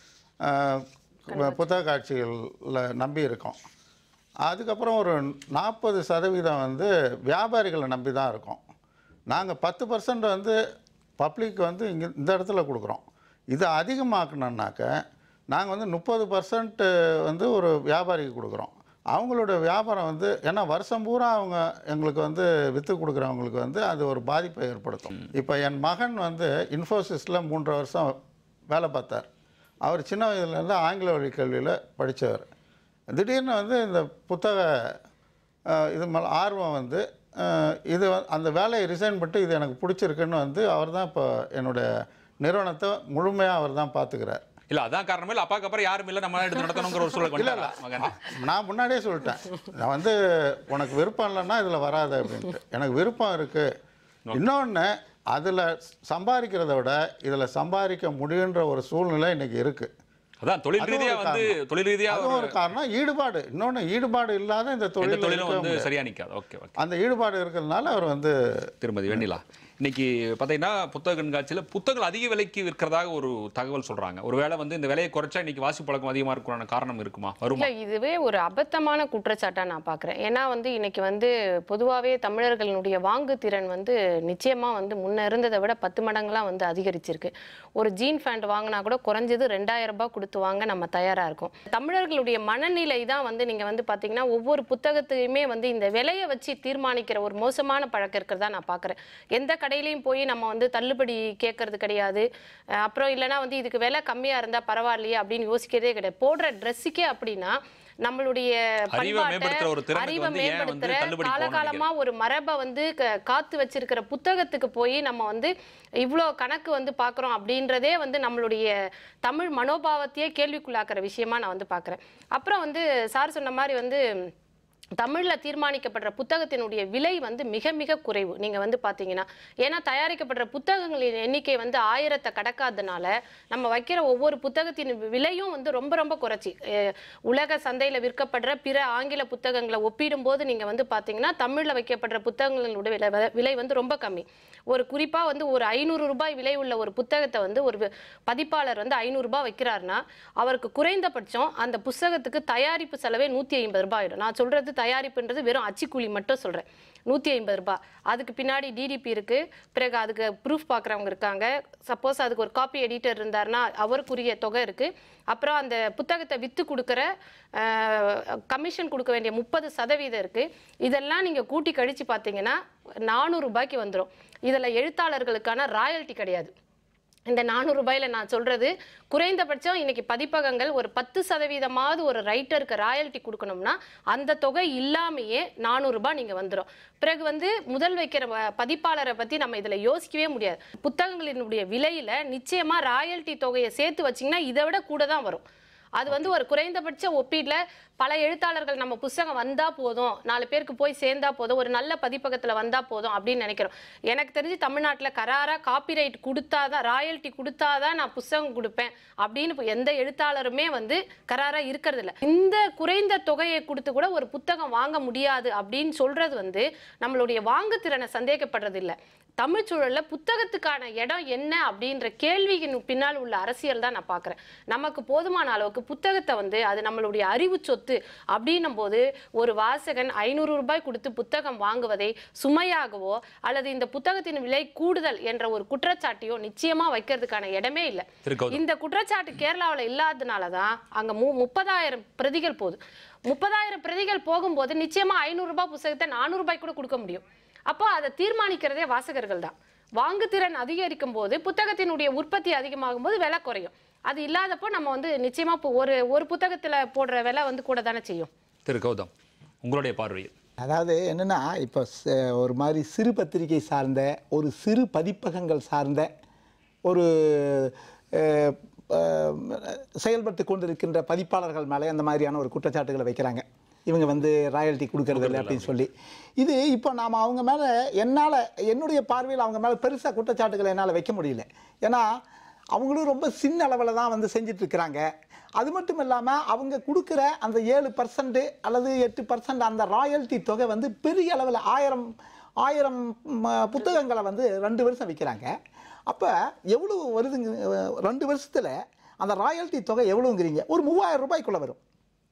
ஆஹ், புத்தக காட்சிகளில் நம்பி இருக்கோம் அதுக்கப்புறம் ஒரு நாற்பது சதவீதம் வந்து வியாபாரிகளை நம்பி தான் இருக்கோம் நாங்கள் பத்து பர்சன்ட் வந்து பப்ளிக் வந்து இங்கே இந்த இடத்துல கொடுக்குறோம் இதை அதிகமாக்கணுன்னாக்க நாங்கள் வந்து முப்பது பர்சன்ட் வந்து ஒரு வியாபாரிக்கு கொடுக்குறோம் அவங்களோட வியாபாரம் வந்து ஏன்னா வருஷம் பூரா அவங்க எங்களுக்கு வந்து விற்று கொடுக்குறவங்களுக்கு வந்து அது ஒரு பாதிப்பை ஏற்படுத்தும் இப்போ என் மகன் வந்து இன்ஃபோசிஸில் மூன்றரை வருஷம் வேலை பார்த்தார் அவர் சின்ன வயதுலேருந்து ஆங்கில வழி கல்வியில் படித்தவர் திடீர்னு வந்து இந்த புத்தக அஹ், இது மேலே ஆர்வம் வந்து அஹ், இது வந்து- அந்த வேலையை ரிசைன் பண்ணிட்டு இது எனக்கு பிடிச்சிருக்குன்னு வந்து அவர் தான் இப்போ என்னுடைய நிறுவனத்தை முழுமையாக அவர் தான் பார்த்துக்கிறார் இல்ல அதான் காரணமே இல்ல அப்பாக்கு அப்புறம் யாரும் இல்ல நம்ம எடுத்து நடத்தணுங்கிற ஒரு சூழல் இல்ல, கொண்டாடலாம் மகன் நான் முன்னாடியே சொல்லிட்டேன் நான் வந்து உனக்கு விருப்பம் இல்லைன்னா இதில் வராது அப்படின்ட்டு எனக்கு விருப்பம் இருக்குது இன்னொன்று அதில் சம்பாதிக்கிறத விட இதில் சம்பாதிக்க முடியுன்ற ஒரு சூழ்நிலை இன்னைக்கு இருக்குது அதான் தொழில் அதுவும் ரீதியா ஒரு வந்து காரணம். தொழில் ரீதியா அதுவும் ஒரு காரணம் ஈடுபாடு இன்னொன்று ஈடுபாடு இல்லாத இந்த எந்த தொழில் தொழிலும் வந்து சரியா நிக்காது ஓகே ஓகே அந்த ஈடுபாடு இருக்கிறதுனால அவர் வந்து திருமதி வெண்ணிலா இன்னைக்கு பார்த்தீங்கன்னா புத்தக கண்காட்சியில் புத்தகங்கள் அதிக விலைக்கு விற்கிறதாக ஒரு தகவல் சொல்றாங்க ஒருவேளை வந்து இந்த விலையை குறைச்சா இன்னைக்கு வாசி பழக்கம் அதிகமா இருக்கிற காரணம் இருக்குமா வருமா இல்ல இதுவே ஒரு அபத்தமான குற்றச்சாட்டா நான் பார்க்குறேன் ஏன்னா வந்து இன்னைக்கு வந்து பொதுவாகவே தமிழர்களுடைய வாங்கு திறன் வந்து நிச்சயமா வந்து முன்ன இருந்ததை விட பத்து மடங்குலாம் வந்து அதிகரிச்சிருக்கு ஒரு ஜீன் ஃபேண்ட் வாங்கினா கூட குறைஞ்சது ரெண்டாயிரம் ரூபாய் கொடுத்து வாங்க நம்ம தயாரா இருக்கோம் தமிழர்களுடைய மனநிலை தான் வந்து நீங்க வந்து பாத்தீங்கன்னா ஒவ்வொரு புத்தகத்தையுமே வந்து இந்த விலையை வச்சு தீர்மானிக்கிற ஒரு மோசமான பழக்கம் இருக்கிறதா நான் பார்க்குறேன் எந்த கடையிலையும் போய் நம்ம வந்து தள்ளுபடி கேட்கறது கிடையாது அஹ் அப்புறம் இல்லைன்னா வந்து இதுக்கு விலை கம்மியா இருந்தா பரவாயில்லையே அப்படின்னு யோசிக்கிறதே கிடையாது போடுற ட்ரெஸ்ஸுக்கே அப்படின்னா நம்மளுடைய அறிவை மேம்படுத்துற ஒரு பண்பாட்டை திறனுக்கு அறிவை வந்து ஏன் வந்து மேம்படுத்துற தள்ளுபடி போகணும்னு காலகாலமா ஒரு மரபை வந்து க- காத்து வச்சிருக்கிற புத்தகத்துக்கு போய் நம்ம வந்து இவ்வளோ கணக்கு வந்து பார்க்குறோம் அப்படின்றதே வந்து நம்மளுடைய தமிழ் மனோபாவத்தையே கேள்விக்குள்ளாக்குற விஷயமா நான் வந்து பார்க்குறேன் அப்புறம் வந்து சார் சொன்ன மாதிரி வந்து தமிழ்ல தீர்மானிக்கப்படுற புத்தகத்தினுடைய விலை வந்து மிக மிக குறைவு நீங்க வந்து பாத்தீங்கன்னா ஏன்னா தயாரிக்கப்படுற புத்தகங்களின் எண்ணிக்கை வந்து ஆயிரத்தை கடக்காதனால நம்ம வைக்கிற ஒவ்வொரு புத்தகத்தின் விலையும் வந்து ரொம்ப ரொம்ப குறைச்சி அஹ் உலக சந்தையில விற்கப்படுற பிற ஆங்கில புத்தகங்களை ஒப்பிடும்போது நீங்க வந்து பாத்தீங்கன்னா தமிழ்ல வைக்கப்படுற புத்தகங்களுடைய விலை விலை வந்து ரொம்ப கம்மி ஒரு குறிப்பா வந்து ஒரு ஐநூறு ரூபாய் விலை உள்ள ஒரு புத்தகத்தை வந்து ஒரு வி- பதிப்பாளர் வந்து ஐநூறு ரூபாய் வைக்கிறாருன்னா அவருக்கு குறைந்தபட்சம் அந்த புத்தகத்துக்கு தயாரிப்பு செலவே நூற்றி ஐம்பது ரூபாய் ஆயிடும் நான் சொல்றது தயாரிப்புன்றது வெறும் அச்சுக்கூலி மட்டும் சொல்றேன் நூற்றி ஐம்பது ரூபாய் அதுக்கு பின்னாடி டிடிபி இருக்கு பிறகு அதுக்கு ப்ரூஃப் பார்க்குறவங்க இருக்காங்க சப்போஸ் அதுக்கு ஒரு காப்பி எடிட்டர் இருந்தாருன்னா அவருக்குரிய தொகை இருக்கு அப்புறம் அந்த புத்தகத்தை வித்து கொடுக்குற கமிஷன் கொடுக்க வேண்டிய முப்பது சதவீதம் இருக்கு இதெல்லாம் நீங்க கூட்டி கழிச்சு பார்த்தீங்கன்னா நானூறு ரூபாய்க்கு வந்துடும் இதில் எழுத்தாளர்களுக்கான ராயல்ட்டி கிடையாது இந்த நானூறு ரூபாயில நான் சொல்றது குறைந்தபட்சம் இன்னைக்கு பதிப்பகங்கள் ஒரு பத்து சதவீதமாவது ஒரு ரைட்டருக்கு ராயல்ட்டி கொடுக்கணும்னா அந்த தொகை இல்லாமையே நானூறு ரூபாய் நீங்க வந்துடும் பிறகு வந்து முதல் வைக்கிற வ- பதிப்பாளரை பத்தி நம்ம இதுல யோசிக்கவே முடியாது புத்தகங்களினுடைய விலையில நிச்சயமா ராயல்ட்டி தொகையை சேர்த்து வச்சீங்கன்னா இதை விட கூட தான் வரும் அது வந்து ஒரு குறைந்தபட்ச ஒப்பீடுல பல எழுத்தாளர்கள் நம்ம புஸ்தகம் வந்தா போதும் நாலு பேருக்கு போய் சேர்ந்தா போதும் ஒரு நல்ல பதிப்பகத்துல வந்தா போதும் அப்படின்னு நினைக்கிறோம் எனக்கு தெரிஞ்சு தமிழ்நாட்டுல கராரா காப்பிரைட் கொடுத்தாதான் ராயல்ட்டி கொடுத்தாதான் நான் புஸ்தகம் கொடுப்பேன் அப்படின்னு இப்ப எந்த எழுத்தாளருமே வந்து கராரா இருக்கிறது இல்ல இந்த குறைந்த தொகையை கொடுத்து கூட ஒரு புத்தகம் வாங்க முடியாது அப்படின்னு சொல்றது வந்து நம்மளுடைய வாங்குத்திறனை சந்தேகப்படுறது இல்ல தமிழ் சூழல்ல புத்தகத்துக்கான இடம் என்ன அப்படின்ற கேள்வியின் பின்னால் உள்ள அரசியல் தான் நான் பார்க்குறேன் நமக்கு போதுமான அளவுக்கு புத்தகத்தை வந்து அது நம்மளுடைய அறிவு சொத்து அப்படின்னும் போது ஒரு வாசகன் ஐநூறு ரூபாய் கொடுத்து புத்தகம் வாங்குவதை சுமையாகவோ அல்லது இந்த புத்தகத்தின் விலை கூடுதல் என்ற ஒரு குற்றச்சாட்டையோ நிச்சயமா வைக்கிறதுக்கான இடமே இல்லை திரு கௌதம். இந்த குற்றச்சாட்டு கேரளாவில் இல்லாதனால தான் அங்க மு முப்பதாயிரம் பிரதிகள் போகுது முப்பதாயிரம் பிரதிகள் போகும்போது நிச்சயமா ஐநூறு ரூபாய் புத்தகத்தை நானூறு ரூபாய் கூட கொடுக்க முடியும் அப்போ அதை தீர்மானிக்கிறதே வாசகர்கள் தான் வாங்குதிறன் அதிகரிக்கும் போது புத்தகத்தினுடைய உற்பத்தி அதிகமாகும் போது விலை குறையும் அது இல்லாதப்போ நம்ம வந்து நிச்சயமா இப்போ ஒரு ஒரு புத்தகத்துல போடுற விலை வந்து கூட தானே செய்யும் திரு கௌதம் உங்களுடைய பார்வையில் அதாவது என்னென்னா இப்போ ச- ஒரு மாதிரி சிறு பத்திரிகை சார்ந்த ஒரு சிறு பதிப்பகங்கள் சார்ந்த ஒரு அஹ், அஹ், செயல்பட்டு கொண்டிருக்கின்ற பதிப்பாளர்கள் மேலே அந்த மாதிரியான ஒரு குற்றச்சாட்டுகளை வைக்கிறாங்க இவங்க வந்து ராயல்ட்டி கொடுக்கறது இல்லை அப்படின்னு சொல்லி இது இப்போ நாம் அவங்க மேலே என்னால் என்னுடைய பார்வையில் அவங்க மேலே பெருசாக குற்றச்சாட்டுகளை என்னால் வைக்க முடியல ஏன்னா அவங்களும் ரொம்ப சின்ன அளவில் தான் வந்து செஞ்சுட்டு இருக்கிறாங்க அது மட்டும் இல்லாமல் அவங்க கொடுக்குற அந்த ஏழு பர்சன்ட் அல்லது எட்டு பர்சன்ட் அந்த ராயல்ட்டி தொகை வந்து பெரிய அளவில் ஆயிரம் ஆயிரம் ம, புத்தகங்களை வந்து ரெண்டு வருஷம் விற்கிறாங்க அப்போ எவ்வளோ வருதுங்க அஹ், ரெண்டு வருஷத்தில் அந்த ராயல்ட்டி தொகை எவ்வளோங்கிறீங்க ஒரு மூவாயிரம் ரூபாய்க்குள்ளே வரும்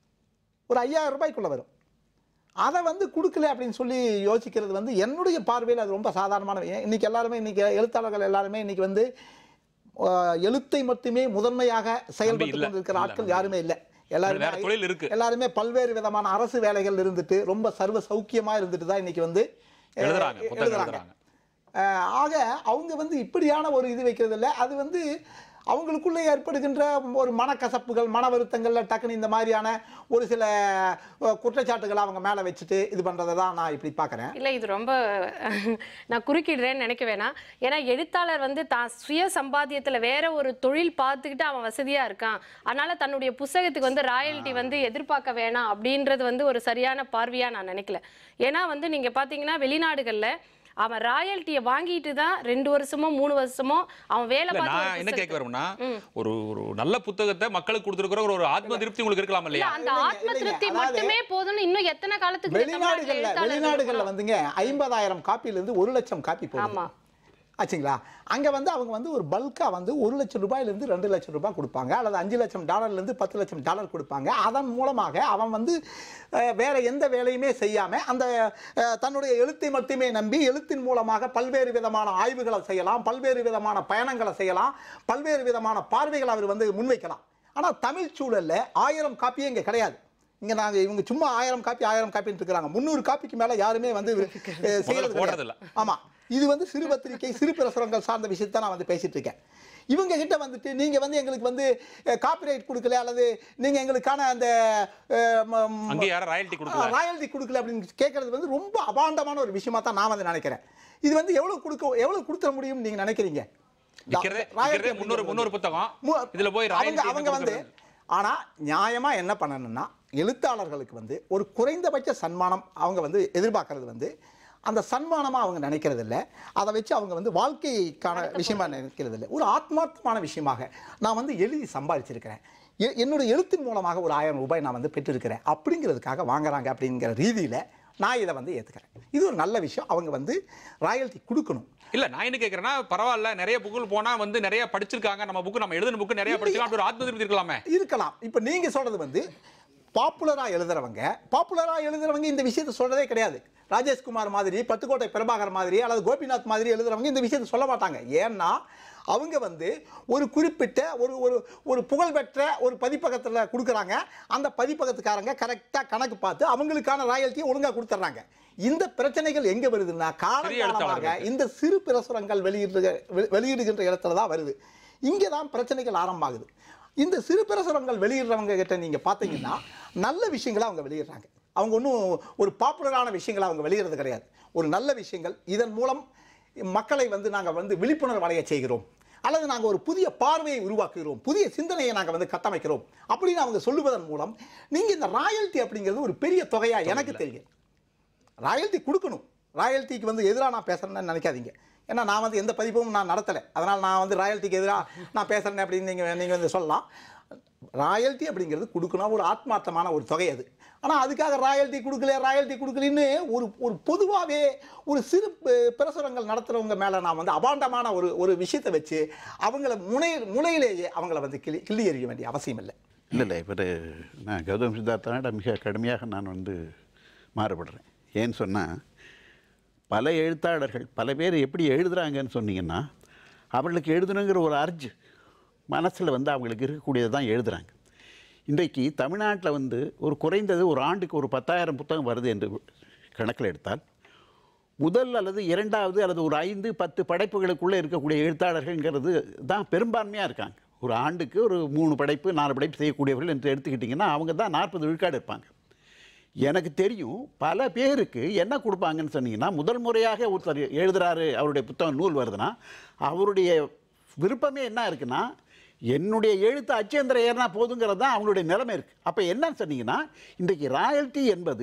ஒரு ஐயாயிரம் ரூபாய்க்குள்ளே வரும் அதை வந்து கொடுக்கல அப்படின்னு சொல்லி யோசிக்கிறது வந்து என்னுடைய பார்வையில் அது ரொம்ப சாதாரணமான ஏன் இன்னைக்கு எல்லாருமே இன்னைக்கு எழுத்தாளர்கள் எல்லாருமே இன்னைக்கு வந்து ஆஹ், எழுத்தை மட்டுமே முதன்மையாக செயல்பட்டு இல்ல. கொண்டிருக்கிற இல்ல, ஆட்கள் நம்பி யாருமே இல்லை எல்லாருமே வேற தொழில் இருக்கு. எல்லாருமே பல்வேறு விதமான அரசு வேலைகள் இருந்துட்டு ரொம்ப சர்வ சௌக்கியமா இருந்துட்டு தான் இன்னைக்கு வந்து அஹ், எழுதுறாங்க, புத்தகம் எழுதுறாங்க. அஹ், ஆக அவங்க வந்து இப்படியான ஒரு இது வைக்கிறது இல்ல அது வந்து அவங்களுக்குள்ளே ஏற்படுகின்ற ஒரு மனக்கசப்புகள் மன வருத்தங்கள்ல டக்குன்னு இந்த மாதிரியான ஒரு சில அஹ், குற்றச்சாட்டுகளை அவங்க மேலே வச்சுட்டு இது பண்ணுறதை தான் நான் இப்படி பார்க்குறேன் இல்லை இது ரொம்ப நான் குறுக்கிடுறேன்னு நினைக்க வேணாம் ஏன்னா எழுத்தாளர் வந்து தான் சுய சம்பாத்தியத்தில் வேற ஒரு தொழில் பார்த்துக்கிட்டு அவன் வசதியா இருக்கான் அதனால தன்னுடைய புஸ்தகத்துக்கு வந்து ராயல்ட்டி வந்து எதிர்பார்க்க வேணாம் அப்படின்றது வந்து ஒரு சரியான பார்வையா நான் நினைக்கல ஏன்னா வந்து நீங்க பார்த்தீங்கன்னா வெளிநாடுகள்ல அவன் ராயல்ட்டியை வாங்கிட்டு தான் ரெண்டு வருஷமோ மூணு வருஷமோ அவன் வேலை இல்ல பார்த்து ஒரு நான் என்ன கேட்க புஸ்தகத்தை- வரும்னா ஒரு ஒரு நல்ல புத்தகத்தை மக்களுக்கு கொடுத்துருக்கிற ஒரு ஆத்ம திருப்தி உங்களுக்கு இருக்கலாம் இல்ல இல்லையா அந்த இல்லைங்க, ஆத்ம இல்லைங்க. திருப்தி அதாவது மட்டுமே போதும்னு இன்னும் எத்தனை காலத்துக்கு இந்த தமிழ்நாட்டுல வெளிநாடுகள்ல எழுத்தாளர்கள் வெளிநாடுகள்ல இருக்கணும்? வந்துங்க ஐம்பதாயிரம் காப்பியிலிருந்து ஒரு லட்சம் காப்பி போகுது ஆமா. ஆச்சுங்களா அங்க வந்து அவங்க வந்து ஒரு பல்கா வந்து ஒரு லட்சம் ரூபாயிலிருந்து ரெண்டு லட்சம் ரூபாய் கொடுப்பாங்க அல்லது அஞ்சு லட்சம் டாலர்ல இருந்து பத்து லட்சம் டாலர் கொடுப்பாங்க அதன் மூலமாக அவன் வந்து அஹ், வேற எந்த வேலையுமே செய்யாம அந்த அஹ், தன்னுடைய எழுத்தை மட்டுமே நம்பி எழுத்தின் மூலமாக பல்வேறு விதமான ஆய்வுகளை செய்யலாம் பல்வேறு விதமான பயணங்களை செய்யலாம் பல்வேறு விதமான பார்வைகளை அவர் வந்து முன்வைக்கலாம் ஆனா தமிழ் சூழல்ல ஆயிரம் காப்பியே இங்க கிடையாது இங்க நாங்க இவங்க சும்மா ஆயிரம் காப்பி ஆயிரம் காப்பின்னு இருக்கிறாங்க முந்நூறு காப்பிக்கு மேல யாருமே வந்து அஹ், செய்யறது போடுறதில்ல. கிடையாது. ஆமா இது வந்து சிறு பத்திரிகை சிறு பிரசுரங்கள் சார்ந்த விஷயத்தை நான் வந்து பேசிட்டு இருக்கேன் இவங்க கிட்ட வந்துட்டு நீங்க வந்து எங்களுக்கு வந்து காப்பிரைட் கொடுக்கல அல்லது நீங்க எங்களுக்கான அந்த அஹ், ம- ம- அங்கே யாரும் ராயல்ட்டி கொடுக்கல ராயல்டி கொடுக்கல அப்படின்னு கேட்கறது வந்து ரொம்ப அபாண்டமான ஒரு விஷயமா தான் நான் வந்து நினைக்கிறேன் இது வந்து எவ்வளவு கொடுக்க எவ்வளவு கொடுத்துட முடியும்னு நீங்க நினைக்கிறீங்க விக்கிறதே ராயல்டி விக்கிறதே முன்னூறு அப்படிங்கிறது முன்னூறு புத்தகம் மு- இதுல போய் அவங்க ராயல்ட்டி அவங்க வந்து ஆனா நியாயமா என்ன பண்ணணும்னா எழுத்தாளர்களுக்கு வந்து ஒரு குறைந்தபட்ச சன்மானம் அவங்க வந்து எதிர்பார்க்கறது வந்து அந்த சன்மானமா அவங்க நினைக்கிறது இல்ல அதை வச்சு அவங்க வந்து வாழ்க்கைக்கான விஷயமா நினைக்கிறது இல்லை ஒரு ஆத்மார்த்தமான விஷயமாக நான் வந்து எழுதி சம்பாதிச்சிருக்கிறேன் எ- என்னுடைய எழுத்தின் மூலமாக ஒரு ஆயிரம் ரூபாய் நான் வந்து பெற்றிருக்கிறேன் அப்படிங்கிறதுக்காக வாங்குறாங்க அப்படிங்கிற ரீதியில நான் இதை வந்து ஏத்துக்கிறேன் இது ஒரு நல்ல விஷயம் அவங்க வந்து ராயல்ட்டி கொடுக்கணும் இல்ல நான் என்ன கேக்குறேன்னா பரவாயில்ல நிறைய புக்குகள் போனா வந்து நிறைய படிச்சிருக்காங்க நம்ம புக்கு நம்ம எழுதின புக்கு நிறைய படிச்சிருக்கோம் அப்படி ஒரு ஆத்ம திருப்தி இருக்கலாமே இருக்கலாம் இப்போ நீங்க சொல்றது வந்து பாப்புலரா எழுதுறவங்க பாப்புலரா எழுதுறவங்க இந்த விஷயத்தை சொல்றதே கிடையாது ராஜேஷ்குமார் மாதிரி பத்துக்கோட்டை பிரபாகர் மாதிரி அல்லது கோபிநாத் மாதிரி எழுதுறவங்க இந்த விஷயத்தை சொல்ல மாட்டாங்க ஏன்னா அவங்க வந்து ஒரு குறிப்பிட்ட ஒரு ஒரு ஒரு புகழ்பெற்ற ஒரு பதிப்பகத்தில் கொடுக்குறாங்க அந்த பதிப்பகத்துக்காரங்க கரெக்டாக கணக்கு பார்த்து அவங்களுக்கான ராயல்ட்டியை ஒழுங்கா கொடுத்துட்றாங்க இந்த பிரச்சனைகள் எங்க வருதுன்னா சிறிய காலகாலமாக எழுத்தாளர்களுக்கு. இந்த சிறு பிரசுரங்கள் வெளியிடுற வெ- வெளியிடுகின்ற இடத்துல தான் வருது இங்கே தான் பிரச்சனைகள் ஆரம்பமாகுது இந்த சிறு பிரசுரங்கள் வெளியிடுறவங்க கிட்ட நீங்க பார்த்தீங்கன்னா நல்ல விஷயங்களை அவங்க வெளியிடுறாங்க அவங்க ஒன்றும் ஒரு பாப்புலரான விஷயங்களை அவங்க வெளியிடுறது கிடையாது ஒரு நல்ல விஷயங்கள் இதன் மூலம் மக்களை வந்து நாங்கள் வந்து விழிப்புணர்வு அடைய செய்கிறோம் அல்லது நாங்கள் ஒரு புதிய பார்வையை உருவாக்குகிறோம் புதிய சிந்தனையை நாங்கள் வந்து கட்டமைக்கிறோம் அப்படின்னு அவங்க சொல்லுவதன் மூலம் நீங்கள் இந்த ராயல்ட்டி அப்படிங்கிறது ஒரு பெரிய தொகையா எனக்கு தெரியும் ராயல்ட்டி கொடுக்கணும் ராயல்ட்டிக்கு வந்து எதிராக நான் பேசுகிறேன்னு நினைக்காதீங்க ஏன்னா நான் வந்து எந்த பதிப்பும் நான் நடத்தலை அதனால் நான் வந்து ராயல்ட்டிக்கு எதிராக நான் பேசுகிறேன் அப்படின்னு நீங்கள் நீங்கள் வந்து சொல்லலாம் ராயல்ட்டி அப்படிங்கிறது கொடுக்கணும் ஒரு ஆத்மார்த்தமான ஒரு தொகை அது ஆனால் அதுக்காக ராயல்ட்டி கொடுக்கல ராயல்ட்டி கொடுக்கலன்னு ஒரு ஒரு பொதுவாகவே ஒரு சிறு ப- பிரசுரங்கள் நடத்துகிறவங்க மேலே நான் வந்து அபாண்டமான ஒரு ஒரு விஷயத்தை வச்சு அவங்கள முனை முனையிலேயே அவங்கள வந்து கிளி கிள்ளி எறிய வேண்டிய அவசியம் இல்லை இல்லை இல்லை இவர் நான் கௌதம் சித்தார்த்தனோட மிக கடுமையாக நான் வந்து மாறுபடுறேன் ஏன்னு சொன்னால் பல எழுத்தாளர்கள் பல பேர் எப்படி எழுதுறாங்கன்னு சொன்னீங்கன்னா அவர்களுக்கு எழுதணுங்கிற ஒரு அர்ஜ் மனசில் வந்து அவங்களுக்கு இருக்கக்கூடியதை தான் எழுதுறாங்க இன்றைக்கு தமிழ்நாட்டில் வந்து ஒரு குறைந்தது ஒரு ஆண்டுக்கு ஒரு பத்தாயிரம் புத்தகம் வருது என்று கணக்கில் எடுத்தால் முதல் அல்லது இரண்டாவது அல்லது ஒரு ஐந்து பத்து படைப்புகளுக்குள்ளே இருக்கக்கூடிய எழுத்தாளர்கள்ங்கிறது தான் பெரும்பான்மையாக இருக்காங்க ஒரு ஆண்டுக்கு ஒரு மூணு படைப்பு நாலு படைப்பு செய்யக்கூடியவர்கள் என்று எடுத்துக்கிட்டிங்கன்னா அவங்க தான் நாற்பது விழுக்காடு இருப்பாங்க எனக்கு தெரியும் பல பேருக்கு என்ன கொடுப்பாங்கன்னு சொன்னீங்கன்னா முதல் முறையாக ஒருத்தர் எழுதுறாரு அவருடைய புத்தகம் நூல் வருதுன்னா அவருடைய விருப்பமே என்ன இருக்குன்னா என்னுடைய எழுத்து அச்சேந்திர ஏறினா போதுங்கிறது தான் அவங்களுடைய நிலைமை இருக்குது அப்போ என்னன்னு சொன்னீங்கன்னா இன்றைக்கு ராயல்ட்டி என்பது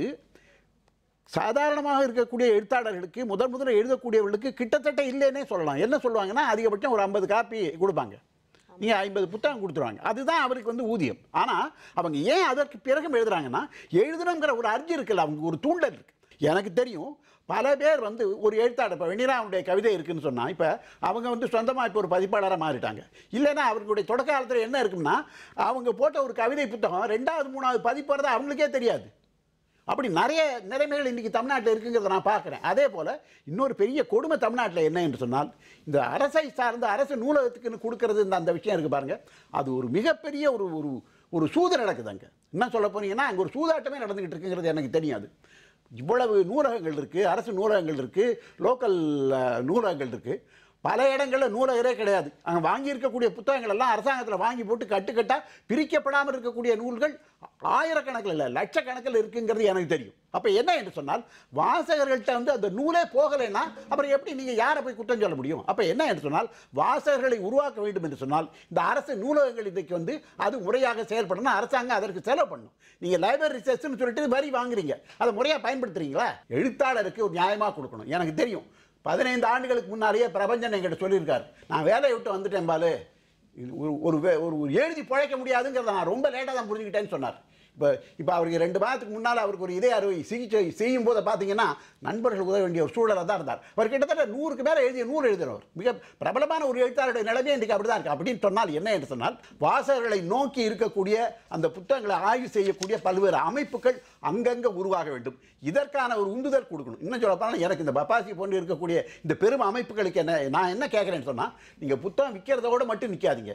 சாதாரணமாக இருக்கக்கூடிய எழுத்தாளர்களுக்கு முதல் முதல்ல எழுதக்கூடியவர்களுக்கு கிட்டத்தட்ட இல்லைன்னே சொல்லலாம் என்ன சொல்லுவாங்கன்னா அதிகபட்சம் ஒரு ஐம்பது காப்பி கொடுப்பாங்க நீங்கள் ஐம்பது புத்தகம் கொடுத்துருவாங்க அதுதான் அவருக்கு வந்து ஊதியம் ஆனால் அவங்க ஏன் அதற்கு பிறகும் எழுதுறாங்கன்னா எழுதணுங்கிற ஒரு அர்ஜி இருக்குல்ல அவங்க ஒரு தூண்டல் இருக்கு எனக்கு தெரியும் பல பேர் வந்து ஒரு எழுத்தாளர் இப்போ வெண்ணிராவுடைய கவிதை இருக்குன்னு சொன்னால் இப்போ அவங்க வந்து சொந்தமாக இப்போ ஒரு பதிப்பாளராக மாறிட்டாங்க இல்லைன்னா அவர்களுடைய தொடக்க காலத்தில் என்ன இருக்குன்னா அவங்க போட்ட ஒரு கவிதை புத்தகம் ரெண்டாவது மூணாவது பதிப்பாளர் அவங்களுக்கே தெரியாது அப்படி நிறைய நிலைமைகள் இன்றைக்கி தமிழ்நாட்டில் இருக்குங்கிறத நான் பார்க்குறேன் அதே போல் இன்னொரு பெரிய கொடுமை தமிழ்நாட்டில் என்ன என்று சொன்னால் இந்த அரசை சார்ந்த அரசு நூலகத்துக்குன்னு கொடுக்கறது இந்த அந்த விஷயம் இருக்குது பாருங்கள் அது ஒரு மிகப்பெரிய ஒரு ஒரு ஒரு சூது நடக்குது அங்கே என்ன சொல்ல போனீங்கன்னா அங்கே ஒரு சூதாட்டமே நடந்துக்கிட்டு இருக்குங்கிறது எனக்கு தெரியாது இவ்வளவு நூலகங்கள் இருக்குது அரசு நூலகங்கள் இருக்குது லோக்கல் நூலகங்கள் இருக்குது பல இடங்களில் நூலகரே கிடையாது அங்கே வாங்கியிருக்கக்கூடிய புத்தகங்கள் எல்லாம் அரசாங்கத்தில் வாங்கி போட்டு கட்டுக்கட்டாக பிரிக்கப்படாமல் இருக்கக்கூடிய நூல்கள் ஆயிரக்கணக்கில் இல்லை லட்சக்கணக்கில் இருக்குங்கிறது எனக்கு தெரியும் அப்போ என்ன என்று சொன்னால் வாசகர்கள்ட்ட வந்து அந்த நூலே போகலைன்னா அப்புறம் எப்படி நீங்கள் யாரை போய் குற்றம் சொல்ல முடியும் அப்போ என்ன என்று சொன்னால் வாசகர்களை உருவாக்க வேண்டும் என்று சொன்னால் இந்த அரசு நூலகங்கள் இன்றைக்கு வந்து அது முறையாக செயல்படணும் அரசாங்கம் அதற்கு செலவு பண்ணணும் நீங்கள் லைப்ரரி செஸ்ன்னு சொல்லிட்டு வரி வாங்குறீங்க அதை முறையாக பயன்படுத்துறீங்களா எழுத்தாளருக்கு ஒரு நியாயமாக கொடுக்கணும் எனக்கு தெரியும் பதினைந்து ஆண்டுகளுக்கு முன்னாலேயே பிரபஞ்சன் என்கிட்ட சொல்லியிருக்காரு நான் வேலையை விட்டு வந்துட்டேன் பாலு இது ஒரு ஒரு வே- ஒரு ஒரு எழுதி பிழைக்க முடியாதுங்கிறத நான் ரொம்ப லேட்டாக தான் புரிஞ்சுக்கிட்டேன்னு சொன்னார் இப்போ இப்போ அவருக்கு ரெண்டு மாதத்துக்கு முன்னால் அவருக்கு ஒரு இதய அறுவை சிகிச்சை செய்யும் போது பார்த்தீங்கன்னா நண்பர்கள் உதவ வேண்டிய ஒரு சூழலில் தான் இருந்தார் அவர் கிட்டத்தட்ட நூறுக்கு மேலே எழுதிய நூறு எழுதினவர் மிக பிரபலமான ஒரு எழுத்தாளருடைய நிலைமை இன்றைக்கு அப்படி தான் இருக்குது அப்படின்னு சொன்னால் என்ன என்று சொன்னால் வாசகர்களை நோக்கி இருக்கக்கூடிய அந்த புத்தகங்களை ஆய்வு செய்யக்கூடிய பல்வேறு அமைப்புகள் அங்கங்கே உருவாக வேண்டும் இதற்கான ஒரு உந்துதல் கொடுக்கணும் இன்னும் சொல்ல போனால் எனக்கு இந்த பப்பாசி போன்று இருக்கக்கூடிய இந்த பெரும் அமைப்புகளுக்கு என்ன நான் என்ன கேட்குறேன்னு சொன்னால் நீங்கள் புத்தகம் விற்கிறதோடு மட்டும் நிற்காதீங்க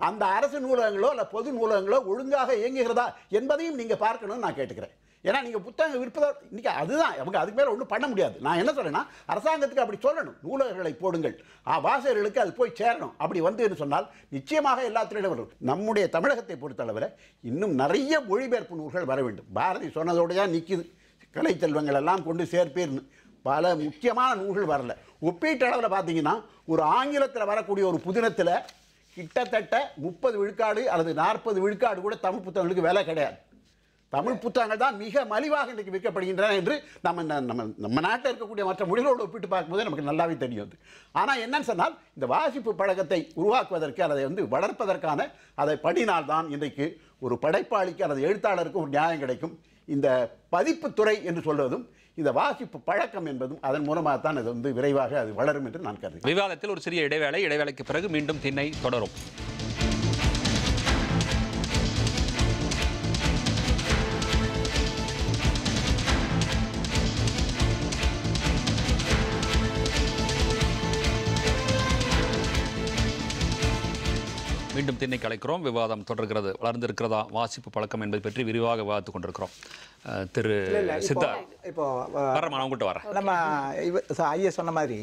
அந்த அரசு நூலகங்களோ அல்ல பொது நூலகங்களோ ஒழுங்காக இயங்குகிறதா என்பதையும் நீங்க பார்க்கணும்னு நான் கேட்டுக்கிறேன் ஏன்னா நீங்க புத்தகம் விற்பதா இன்னைக்கு அதுதான் அவங்க அதுக்கு மேல ஒன்றும் பண்ண முடியாது நான் என்ன சொல்றேன்னா அரசாங்கத்துக்கு அப்படி சொல்லணும் நூலகர்களை போடுங்கள் ஆ, வாசகர்களுக்கு அது போய் சேரணும் அப்படி வந்து என்று சொன்னால் நிச்சயமாக எல்லா துறையிலும் வரும் நம்முடைய தமிழகத்தை பொறுத்தளவில் இன்னும் நிறைய மொழிபெயர்ப்பு நூல்கள் வர வேண்டும் பாரதி சொன்னதோடயா நிற்கிது கலை செல்வங்கள் எல்லாம் கொண்டு சேர்ப்பேர்னு பல முக்கியமான நூல்கள் வரல ஒப்பீட்டு அளவில் பார்த்தீங்கன்னா ஒரு ஆங்கிலத்தில் வரக்கூடிய ஒரு புதினத்தில் கிட்டத்தட்ட முப்பது விழுக்காடு அல்லது நாற்பது விழுக்காடு கூட தமிழ் புத்தகங்களுக்கு விலை கிடையாது தமிழ் புத்தகங்கள் தான் மிக மலிவாக இன்றைக்கு விற்கப்படுகின்றன என்று நம்ம ந- நம்ம நம்ம நாட்டில் இருக்கக்கூடிய மற்ற மொழிகளோடு ஒப்பிட்டு பார்க்கும்போது நமக்கு நல்லாவே தெரியும் அது ஆனால் என்னன்னு சொன்னால் இந்த வாசிப்பு பழக்கத்தை உருவாக்குவதற்கு அதை வந்து வளர்ப்பதற்கான அதை பண்ணினால் தான் இன்றைக்கு ஒரு படைப்பாளிக்கு அல்லது எழுத்தாளருக்கு ஒரு நியாயம் கிடைக்கும் இந்த பதிப்புத்துறை என்று சொல்வதும் இந்த வாசிப்பு பழக்கம் என்பதும் அதன் மூலமாக தான் அது வந்து விரைவாக அது வளரும் என்று நான் கருதுகிறேன் விவாதத்தில் ஒரு சிறிய இடைவேளை இடைவேளைக்கு பிறகு மீண்டும் திண்ணை தொடரும் மீண்டும் திண்ணை கலைக்கிறோம் விவாதம் தொடர்கிறது வளர்ந்திருக்கிறதா வாசிப்பு பழக்கம் என்பது பற்றி விரிவாக விவாதித்துக் கொண்டிருக்கிறோம் அஹ், திரு இல்ல, இப்போ- சித்தா இப்போ அஹ், வரமா நான் உங்கள்கிட்ட வரேன் நம்ம இவ ச- ஐயா சொன்ன மாதிரி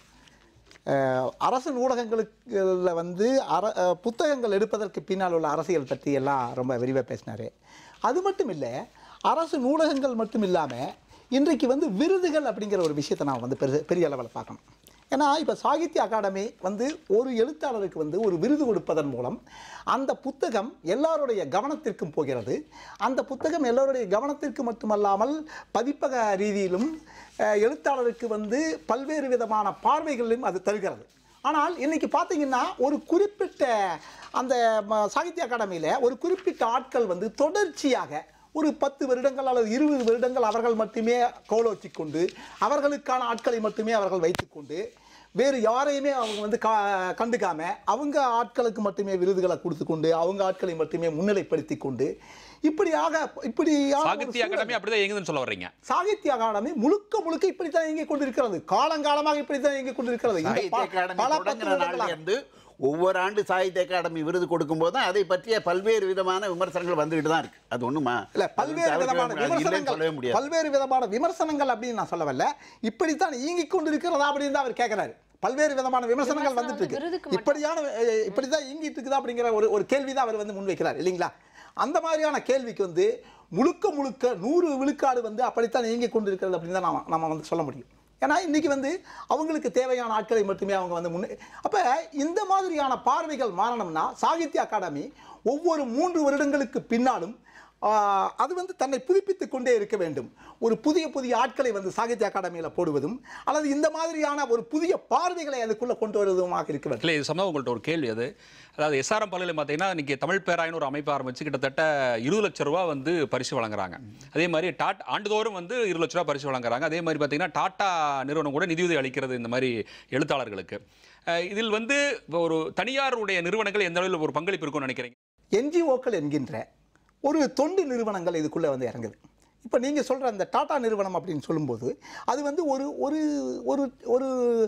அஹ், அரசு நூலகங்களுக்குல வந்து அர அஹ், புத்தகங்கள் எடுப்பதற்கு பின்னால் உள்ள அரசியல் பற்றி எல்லாம் ரொம்ப விரிவாக பேசினார் அது மட்டும் இல்லை அரசு நூலகங்கள் மட்டும் இல்லாமல் இன்றைக்கு வந்து விருதுகள் அப்படிங்கிற ஒரு விஷயத்தை நான் வந்து பெரு பெரிய அளவில் பார்க்கணும் ஏன்னா இப்போ சாகித்ய அகாடமி வந்து ஒரு எழுத்தாளருக்கு வந்து ஒரு விருது கொடுப்பதன் மூலம் அந்த புத்தகம் எல்லாருடைய கவனத்திற்கும் போகிறது அந்த புத்தகம் எல்லோருடைய கவனத்திற்கு மட்டுமல்லாமல் பதிப்பக ரீதியிலும் அஹ், எழுத்தாளருக்கு வந்து பல்வேறு விதமான பார்வைகளிலும் அது தருகிறது ஆனால் இன்னைக்கு பார்த்தீங்கன்னா ஒரு குறிப்பிட்ட அந்த ம, சாகித்ய அகாடமியில் ஒரு குறிப்பிட்ட ஆட்கள் வந்து தொடர்ச்சியாக ஒரு பத்து வருடங்கள் அல்லது இருபது வருடங்கள் அவர்கள் மட்டுமே கோலோச்சி கொண்டு அவர்களுக்கான ஆட்களை மட்டுமே அவர்கள் வைத்துக்கொண்டு வேறு யாரையுமே அவங்க வந்து கா கண்டுக்காம அவங்க ஆட்களுக்கு மட்டுமே விருதுகளை கொடுத்து கொண்டு அவங்க ஆட்களை மட்டுமே முன்னிலைப்படுத்தி கொண்டு இப்படியாக இப்படியாக ஒரு சாகித்ய சூழல். அகாடமி அப்படிதான் இயங்குதுன்னு சொல்ல வர்றீங்க சாகித்ய அகாடமி முழுக்க முழுக்க இப்படித்தான் இயங்கிக் கொண்டிருக்கிறது காலங்காலமாக இப்படித்தான் இயங்கிக் கொண்டிருக்கிறது இந்த சாகித்ய ப- அகாடமி பல பத்து தொடங்கின நாள்ல வருடங்களாக. இருந்து ஒவ்வொரு ஆண்டு சாகித்ய அகாடமி விருது கொடுக்கும்போது தான் அதை பற்றிய பல்வேறு விதமான விமர்சனங்கள் வந்துகிட்டு தான் இருக்கு அது ஒண்ணுமா இல்ல பல்வேறு அது விதமான தவிர்க்கவே முடியாது. இல்லைன்னு சொல்லவே விமர்சனங்கள் முடியாது பல்வேறு விதமான விமர்சனங்கள் அப்படின்னு நான் சொல்ல வரல இப்படித்தான் இயங்கிக் கொண்டிருக்கிறதா அப்படின்னு தான் அவர் கேட்கிறாரு பல்வேறு விதமான விமர்சனங்கள் விமர்சனம் வந்துட்டு வந்து விருதுக்கு இருக்கு மட்டும். இப்படியான அஹ், இப்படிதான் இயங்கிட்டு இருக்குதா அப்படிங்கிற ஒரு ஒரு கேள்வி தான் அவர் வந்து முன்வைக்கிறார் இல்லைங்களா அந்த மாதிரியான கேள்விக்கு வந்து முழுக்க முழுக்க நூறு விழுக்காடு வந்து அப்படித்தான் இயங்கிக் கொண்டிருக்கிறது அப்படின்னு தான் நாம நம்ம வந்து சொல்ல முடியும் ஏன்னா இன்னைக்கு வந்து அவங்களுக்கு தேவையான ஆட்களை மட்டுமே அவங்க வந்து முன்னே அப்ப இந்த மாதிரியான பார்வைகள் மாறணும்னா சாகித்ய அகாடமி ஒவ்வொரு மூன்று வருடங்களுக்கு பின்னாலும் ஆஹ், அது வந்து தன்னை புதுப்பித்துக் கொண்டே இருக்க வேண்டும் ஒரு புதிய புதிய ஆட்களை வந்து சாகித்ய அகாடமியில் போடுவதும் அல்லது இந்த மாதிரியான ஒரு புதிய பார்வைகளை அதுக்குள்ள கொண்டு வருவதுமாக இருக்க வேண்டும் இல்லை இது சம்பந்தம் உங்கள்ட்ட ஒரு கேள்வி அது அதாவது எஸ்ஆர்எம் பள்ளியில் பார்த்தீங்கன்னா இன்னைக்கு தமிழ் பேராயின்னு ஒரு அமைப்பு ஆரம்பிச்சு கிட்டத்தட்ட இருபது லட்ச ரூபா வந்து பரிசு வழங்குறாங்க அதே மாதிரி டாட் ஆண்டுதோறும் வந்து இருபது லட்ச ரூபா பரிசு வழங்குறாங்க அதே மாதிரி பார்த்தீங்கன்னா டாட்டா நிறுவனம் கூட நிதியுதவி அளிக்கிறது இந்த மாதிரி எழுத்தாளர்களுக்கு அஹ் இதில் வந்து இப்போ ஒரு தனியாருடைய நிறுவனங்கள் எந்த அளவில் ஒரு பங்களிப்பு இருக்கும்னு நினைக்கிறீங்க என்ஜிஓக்கள் என்கின்ற ஒரு தொண்டு நிறுவனங்கள் இதுக்குள்ளே வந்து இறங்குது இப்போ நீங்கள் சொல்கிற அந்த டாடா நிறுவனம் அப்படின்னு சொல்லும்போது அது வந்து ஒரு ஒரு ஒரு ஒரு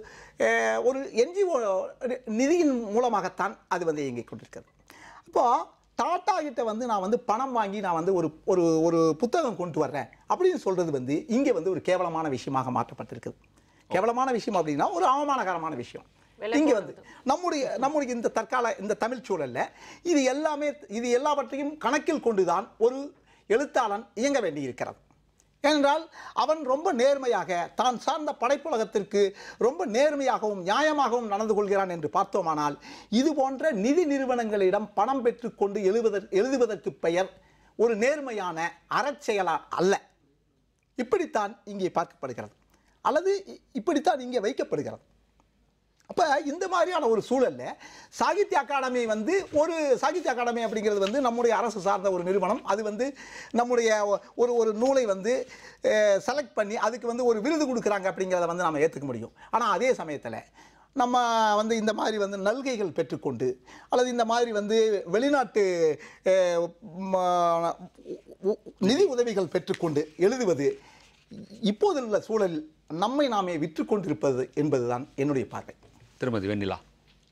அஹ், ஒரு என்ஜிஓ நிதியின் மூலமாகத்தான் அது வந்து இயங்கிக் கொண்டிருக்கிறது இப்போ டாடா கிட்ட வந்து நான் வந்து பணம் வாங்கி நான் வந்து ஒரு ஒரு ஒரு புத்தகம் கொண்டு வர்றேன் அப்படின்னு சொல்கிறது வந்து இங்கே வந்து ஒரு கேவலமான விஷயமாக மாற்றப்பட்டிருக்குது கேவலமான விஷயம் அப்படின்னா ஒரு அவமானகரமான விஷயம் விலை இங்கே வந்து நம்முடைய நம்முடைய இந்த தற்கால இந்த தமிழ் சூழல்ல இது எல்லாமே இது எல்லாவற்றையும் கணக்கில் கொண்டுதான் ஒரு எழுத்தாளன் இயங்க வேண்டியிருக்கிறது ஏனென்றால் அவன் ரொம்ப நேர்மையாக தான் சார்ந்த படைப்புலகத்திற்கு ரொம்ப நேர்மையாகவும் நியாயமாகவும் நடந்து கொள்கிறான் என்று பார்த்தோமானால் இது போன்ற நிதி நிறுவனங்களிடம் பணம் பெற்றுக்கொண்டு எழுதுவதற்கு எழுதுவதற்கு பெயர் ஒரு நேர்மையான அறச்செயலா அல்ல இப்படித்தான் இங்கே பார்க்கப்படுகிறது அல்லது இ- இப்படித்தான் இங்கே வைக்கப்படுகிறது அப்போ இந்த மாதிரியான ஒரு சூழல்ல சாகித்ய அகாடமி வந்து ஒரு சாகித்ய அகாடமி அப்படிங்கிறது வந்து நம்முடைய அரசு சார்ந்த ஒரு நிறுவனம் அது வந்து நம்முடைய ஒ- ஒரு ஒரு நூலை வந்து செலக்ட் பண்ணி அதுக்கு வந்து ஒரு விருது கொடுக்குறாங்க அப்படிங்கிறத வந்து நம்ம ஏற்றுக்க முடியும் ஆனால் அதே சமயத்தில் நம்ம வந்து இந்த மாதிரி வந்து நல்கைகள் பெற்றுக்கொண்டு அல்லது இந்த மாதிரி வந்து வெளிநாட்டு அஹ், ம- உ- நிதி உதவிகள் பெற்றுக்கொண்டு எழுதுவது இப்போதுள்ள சூழல் நம்மை நாமே விற்று கொண்டிருப்பது என்பதுதான் என்னுடைய பார்வை திருமதி வெண்ணிலா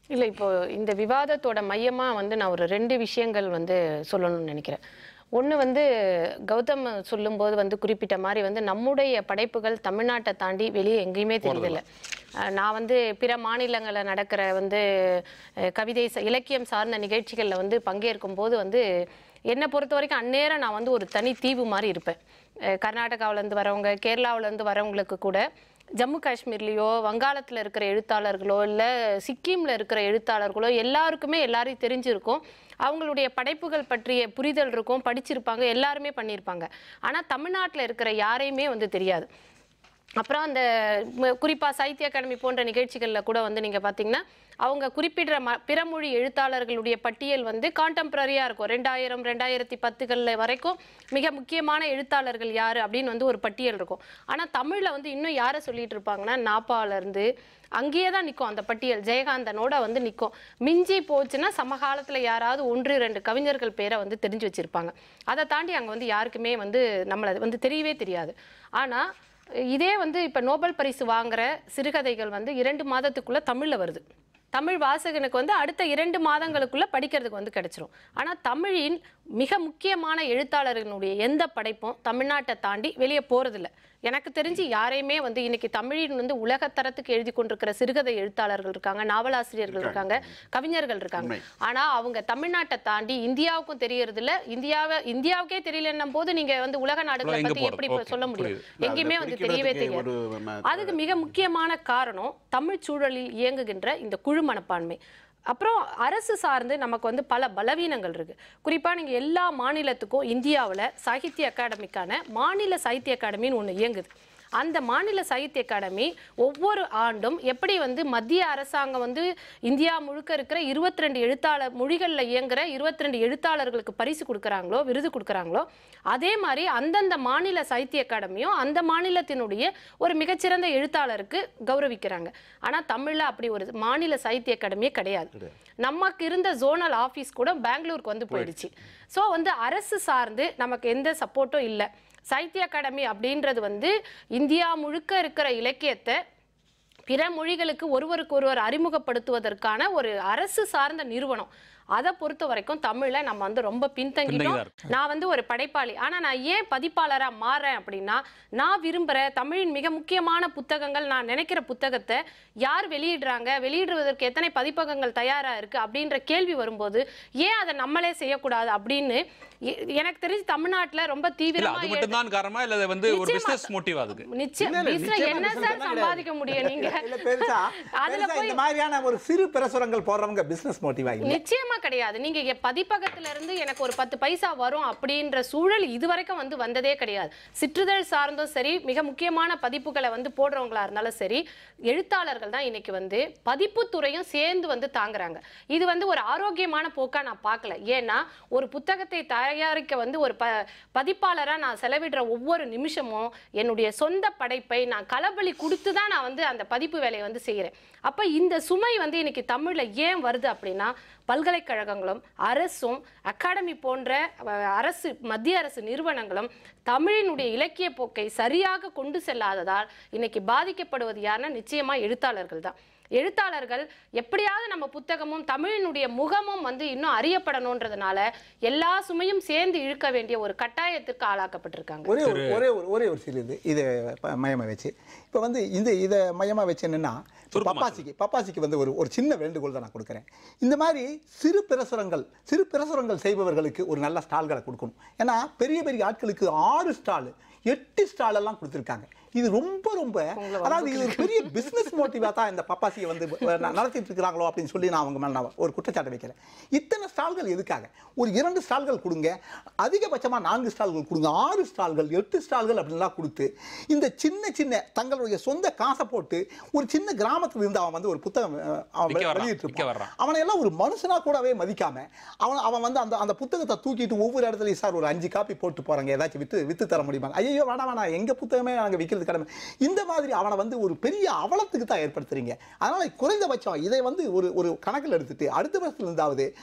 இல்லை இப்போ இந்த விவாதத்தோட மையமாக வந்து நான் ஒரு ரெண்டு விஷயங்கள் வந்து சொல்லணும்னு நினைக்கிறேன் ஒன்று வந்து கௌதம் சொல்லும்போது வந்து குறிப்பிட்ட மாதிரி வந்து நம்முடைய படைப்புகள் தமிழ்நாட்டை தாண்டி வெளியே எங்கேயுமே தெரியதில்லை அஹ் நான் வந்து பிற மாநிலங்களில் நடக்கிற வந்து அஹ், கவிதை ச- இலக்கியம் சார்ந்த நிகழ்ச்சிகளில் வந்து பங்கேற்கும் போது வந்து என்னை பொறுத்த வரைக்கும் அந்நேரம் நான் வந்து ஒரு தனி தீவு மாதிரி இருப்பேன் கர்நாடகாவிலேருந்து வரவங்க கேரளாவிலேருந்து வரவங்களுக்கு கூட ஜம்மு காஷ்மீர்லேயோ வங்காளத்தில் இருக்கிற எழுத்தாளர்களோ இல்லை சிக்கிமில் இருக்கிற எழுத்தாளர்களோ எல்லாருக்குமே எல்லாரையும் தெரிஞ்சிருக்கும் அவங்களுடைய படைப்புகள் பற்றிய புரிதல் இருக்கும் படிச்சிருப்பாங்க எல்லாருமே பண்ணியிருப்பாங்க ஆனால் தமிழ்நாட்டில் இருக்கிற யாரையுமே வந்து தெரியாது அப்புறம் அந்த ம- குறிப்பா சாகித்ய அகாடமி போன்ற நிகழ்ச்சிகளில் கூட வந்து நீங்க பார்த்தீங்கன்னா அவங்க குறிப்பிடுற ம பிறமொழி எழுத்தாளர்களுடைய பட்டியல் வந்து கான்டெம்பரரியாக இருக்கும் ரெண்டாயிரம் ரெண்டாயிரத்தி பத்துகளில் வரைக்கும் மிக முக்கியமான எழுத்தாளர்கள் யார் அப்படின்னு வந்து ஒரு பட்டியல் இருக்கும் ஆனால் தமிழில் வந்து இன்னும் யாரை சொல்லிட்டு இருப்பாங்கன்னா நாப்பால இருந்து அங்கேயே தான் நிற்கும் அந்த பட்டியல் ஜெயகாந்தனோட வந்து நிற்கும் மிஞ்சி போச்சுன்னா சமகாலத்தில் யாராவது ஒன்று ரெண்டு கவிஞர்கள் பேரை வந்து தெரிஞ்சு வச்சிருப்பாங்க அதை தாண்டி அங்கே வந்து யாருக்குமே வந்து நம்மளை வந்து தெரியவே தெரியாது ஆனால் இதே வந்து இப்போ நோபல் பரிசு வாங்குற சிறுகதைகள் வந்து இரண்டு மாதத்துக்குள்ள தமிழில் வருது தமிழ் வாசகனுக்கு வந்து அடுத்த இரண்டு மாதங்களுக்குள்ள படிக்கிறதுக்கு வந்து கிடைச்சிரும் ஆனால் தமிழின் மிக முக்கியமான எழுத்தாளர்களுடைய எந்த படைப்பும் தமிழ்நாட்டை தாண்டி வெளியே போறதில்ல எனக்கு தெரிஞ்சு யாரையுமே வந்து இன்னைக்கு தமிழின் வந்து உலகத்தரத்துக்கு எழுதி கொண்டிருக்கிற சிறுகதை எழுத்தாளர்கள் இருக்காங்க நாவலாசிரியர்கள் இருக்காங்க கவிஞர்கள் இருக்காங்க ஆனா அவங்க தமிழ்நாட்டை தாண்டி இந்தியாவுக்கும் தெரியறது இல்ல இந்தியாவை இந்தியாவுக்கே தெரியலன்னும் போது நீங்க வந்து உலக நாடுகளை எங்க பத்தி போறது? எப்படி இப்ப Okay, சொல்ல முடியும் புரியுது. எங்கேயுமே அதை வந்து தெரியவே குறிக்கிறதுக்கு தெரியாது ஒரு ம- அதுக்கு மிக முக்கியமான காரணம் தமிழ் சூழலில் இயங்குகின்ற இந்த குழு மனப்பான்மை அப்புறம் அரசு சார்ந்து நமக்கு வந்து பல பலவீனங்கள் இருக்கு குறிப்பா நீங்க எல்லா மாநிலத்துக்கும் இந்தியாவுல சாகித்ய அகாடமிக்கான மாநில சாகித்ய அகாடமின்னு ஒண்ணு இயங்குது அந்த மாநில சாகித்ய அகாடமி ஒவ்வொரு ஆண்டும் எப்படி வந்து மத்திய அரசாங்கம் வந்து இந்தியா முழுக்க இருக்கிற இருபத்தி ரெண்டு எழுத்தாளர் மொழிகளில் இயங்குற இருபத்தி ரெண்டு எழுத்தாளர்களுக்கு பரிசு கொடுக்குறாங்களோ விருது கொடுக்குறாங்களோ அதே மாதிரி அந்தந்த மாநில சாகித்ய அகாடமியும் அந்த மாநிலத்தினுடைய ஒரு மிகச்சிறந்த எழுத்தாளருக்கு கௌரவிக்கிறாங்க ஆனால் தமிழில் அப்படி ஒரு மாநில சாகித்ய அகாடமியே கிடையாது நமக்கு இருந்த ஜோனல் ஆஃபீஸ் கூட பெங்களூருக்கு வந்து போயிடுச்சு ஸோ வந்து அரசு சார்ந்து நமக்கு எந்த சப்போர்ட்டும் இல்லை சாகித்ய அகாடமி அப்படின்றது வந்து இந்தியா முழுக்க இருக்கிற இலக்கியத்தை பிற மொழிகளுக்கு ஒருவருக்கு ஒருவர் அறிமுகப்படுத்துவதற்கான ஒரு அரசு சார்ந்த நிறுவனம் அதை பொறுத்த வரைக்கும் தமிழ்ல நம்ம வந்து ரொம்ப பின்தங்கிட்டோம் பின்தங்கிதான் நான் வந்து ஒரு படைப்பாளி ஆனா நான் ஏன் பதிப்பாளரா மாறேன் அப்படின்னா நான் விரும்புற தமிழின் மிக முக்கியமான புத்தகங்கள் நான் நினைக்கிற புத்தகத்தை யார் வெளியிடுறாங்க வெளியிடுவதற்கு எத்தனை பதிப்பகங்கள் தயாரா இருக்கு அப்படின்ற கேள்வி வரும்போது ஏன் அதை நம்மளே செய்யக்கூடாது அப்படின்னு எ- எனக்கு தெரிஞ்சு தமிழ்நாட்டுல ரொம்ப இல்ல தீவிரமா அது மட்டும் தான் காரணமா இல்ல அது வந்து ஒரு நிச்சயமா. பிசினஸ் மோட்டிவ் அதுக்கு நிச்சயம் இல்ல, இல்ல, business நிச்சயமா என்ன business சார் பண்ண சம்பாதிக்க முடியும் நீங்க இல்ல பெருசா அதுல பெருசா போய் இந்த மாதிரியான ஒரு சிறு பிரசுரங்கள் போடுறவங்க பிசினஸ் மோட்டிவா இல்ல நிச்சயமா கிடையாது நீங்க இங்க பதிப்பகத்துல இருந்து எனக்கு ஒரு பத்து பைசா வரும் அப்படின்ற சூழல் இதுவரைக்கும் வந்து வந்ததே கிடையாது சிற்றுதழ் சார்ந்தும் சரி மிக முக்கியமான பதிப்புகளை வந்து போடுறவங்களா இருந்தாலும் சரி எழுத்தாளர்கள் தான் இன்னைக்கு வந்து பதிப்புத்துறையும் சேர்ந்து வந்து தாங்குறாங்க இது வந்து ஒரு ஆரோக்கியமான போக்கா நான் பார்க்கல ஏன்னா ஒரு புத்தகத்தை தயாரிக்க வந்து ஒரு ப பதிப்பாளரா நான் செலவிடுற ஒவ்வொரு நிமிஷமும் என்னுடைய சொந்த படைப்பை நான் களபலி கொடுத்து தான் நான் வந்து அந்த பதிப்பு வேலையை வந்து செய்கிறேன் அப்ப இந்த சுமை வந்து இன்னைக்கு தமிழ்ல ஏன் வருது அப்படின்னா பல்கலைக்கழகங்களும் அரசும் அகாடமி போன்ற அஹ், அரசு மத்திய அரசு நிறுவனங்களும் தமிழினுடைய இலக்கிய போக்கை சரியாக கொண்டு செல்லாததால் இன்னைக்கு பாதிக்கப்படுவது யாருன்னா நிச்சயமா எழுத்தாளர்கள் தான் எழுத்தாளர்கள் எப்படியாவது நம்ம புத்தகமும் தமிழினுடைய முகமும் வந்து இன்னும் அறியப்படணுன்றதுனால எல்லா சுமையும் சேர்ந்து இழுக்க வேண்டிய ஒரு கட்டாயத்திற்கு ஆளாக்கப்பட்டிருக்காங்க ஒரே ஒரு ஒரே ஒரு ஒரே ஒரு சிறு இது இதை ப- மையமா வச்சு இப்போ வந்து இந்த இதை மையமா வச்சு என்னன்னா இப்ப சுருக்கமா பப்பாசிக்கு பப்பாசிக்கு வந்து ஒரு ஒரு சின்ன வேண்டுகோள் தான் நான் கொடுக்குறேன் இந்த மாதிரி சிறு பிரசுரங்கள் சிறு பிரசுரங்கள் செய்பவர்களுக்கு ஒரு நல்ல ஸ்டால்களை கொடுக்கணும் ஏன்னா பெரிய பெரிய ஆட்களுக்கு ஆறு ஸ்டால் எட்டு ஸ்டால் எல்லாம் கொடுத்துருக்காங்க இது ரொம்ப ரொம்ப அதாவது இது ஒரு பெரிய பிசினஸ் மோட்டிவா தான் இந்த பப்பாசியை வந்து அஹ், ந- நடத்திட்டு இருக்கிறாங்களோ அப்படின்னு சொல்லி நான் அவங்க மேல நான் ஒரு குற்றச்சாட்டு வைக்கிறேன் இத்தனை ஸ்டால்கள் எதுக்காக ஒரு இரண்டு ஸ்டால்கள் கொடுங்க அதிகபட்சமா நான்கு ஸ்டால்கள் கொடுங்க ஆறு ஸ்டால்கள் எட்டு ஸ்டால்கள் அப்படின்லாம் கொடுத்து இந்த சின்ன சின்ன தங்களுடைய சொந்த காசை போட்டு ஒரு சின்ன கிராமத்துல இருந்து அவன் வந்து ஒரு புத்தகம் அஹ், அவன் விக்க வர்றான், வெளியிட்டு விக்க வர்றான். அவனை எல்லாம் ஒரு மனுஷனா கூடவே மதிக்காம அவன் அவன் வந்து அந்த அந்த புத்தகத்தை தூக்கிட்டு ஒவ்வொரு இடத்துலயும் சார் ஒரு அஞ்சு காப்பி போட்டு போறாங்க ஏதாச்சும் வித்து வித்து தர முடியுமா ஐயோ வேணாம் வேணாம் எங்க புத்தகமே நாங்க விற்கிறது கடமை இந்த மாதிரி அவனை வந்து ஒரு பெரிய அவலத்துக்கு தான் ஏற்படுத்துறீங்க அதனால குறைந்தபட்சம் இதை வந்து ஒரு ஒரு கணக்கில் எடுத்துட்டு அடுத்த வருஷத்துல இருந்தாவது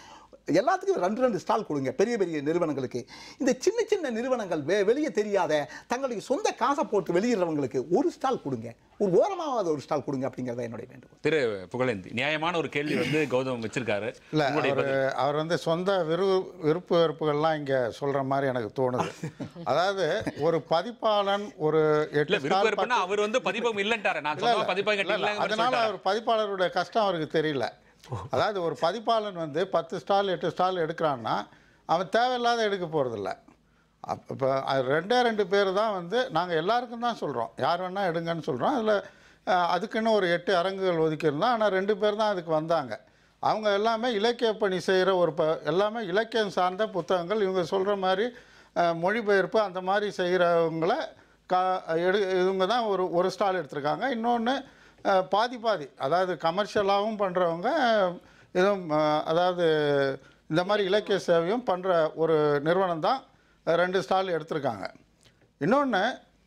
எல்லாத்துக்கும் ரெண்டு ரெண்டு ஸ்டால் கொடுங்க பெரிய பெரிய நிறுவனங்களுக்கு இந்த சின்ன சின்ன நிறுவனங்கள் வெ வெளியே தெரியாத தங்களுடைய சொந்த காசை போட்டு வெளியிடுறவங்களுக்கு ஒரு ஸ்டால் கொடுங்க ஒரு ஓரமாவது ஒரு ஸ்டால் கொடுங்க அப்படிங்கிறத என்னுடைய வேண்டுகோள் திரு புகழேந்தி நியாயமான ஒரு கேள்வி வந்து கௌதம் வச்சிருக்காரு இல்லை உங்களுடைய அவர் பதில். அவர் வந்து சொந்த விரு விருப்பு வெறுப்புகள்லாம் இங்கே சொல்கிற மாதிரி எனக்கு தோணுது அதாவது ஒரு பதிப்பாளன் ஒரு இல்ல எட்டு விருப்பம் ஸ்டால் இருப்புன்னா அவர் வந்து பதிப்பகம் இல்லன்ட்டாரு நான் இல்ல, சொந்தமா இல்ல. பதிப்பகம் இல்ல, இல்ல. இல்லைங்கிற அதனால சொல்லிட்டாரு. அவர் பதிப்பாளருடைய கஷ்டம் அவருக்கு தெரியல அதாவது ஒரு பதிப்பாளன் வந்து பத்து ஸ்டால் எட்டு ஸ்டால் எடுக்கிறான்னா அவன் தேவையில்லாத எடுக்க போகிறதில்ல இப்போ ரெண்டே ரெண்டு பேர் தான் வந்து நாங்கள் எல்லாருக்கும் தான் சொல்கிறோம் யார் வேணால் எடுங்கன்னு சொல்கிறோம் அதில் அதுக்குன்னு ஒரு எட்டு அரங்குகள் ஒதுக்கியிருந்தோம் ஆனால் ரெண்டு பேர் தான் அதுக்கு வந்தாங்க அவங்க எல்லாமே இலக்கிய பணி செய்கிற ஒரு ப எல்லாமே இலக்கியம் சார்ந்த புத்தகங்கள் இவங்க சொல்கிற மாதிரி அஹ், மொழிபெயர்ப்பு அந்த மாதிரி செய்கிறவங்கள கா எடு இவங்க தான் ஒரு ஒரு ஸ்டால் எடுத்திருக்காங்க இன்னொன்று பாதி பாதி அதாவது கமர்ஷியலாகவும் பண்ணுறவங்க இதுவும் அஹ், அதாவது இந்த மாதிரி இலக்கிய சேவையும் பண்ணுற ஒரு நிறுவனம் தான் ரெண்டு ஸ்டால் எடுத்திருக்காங்க இன்னொன்று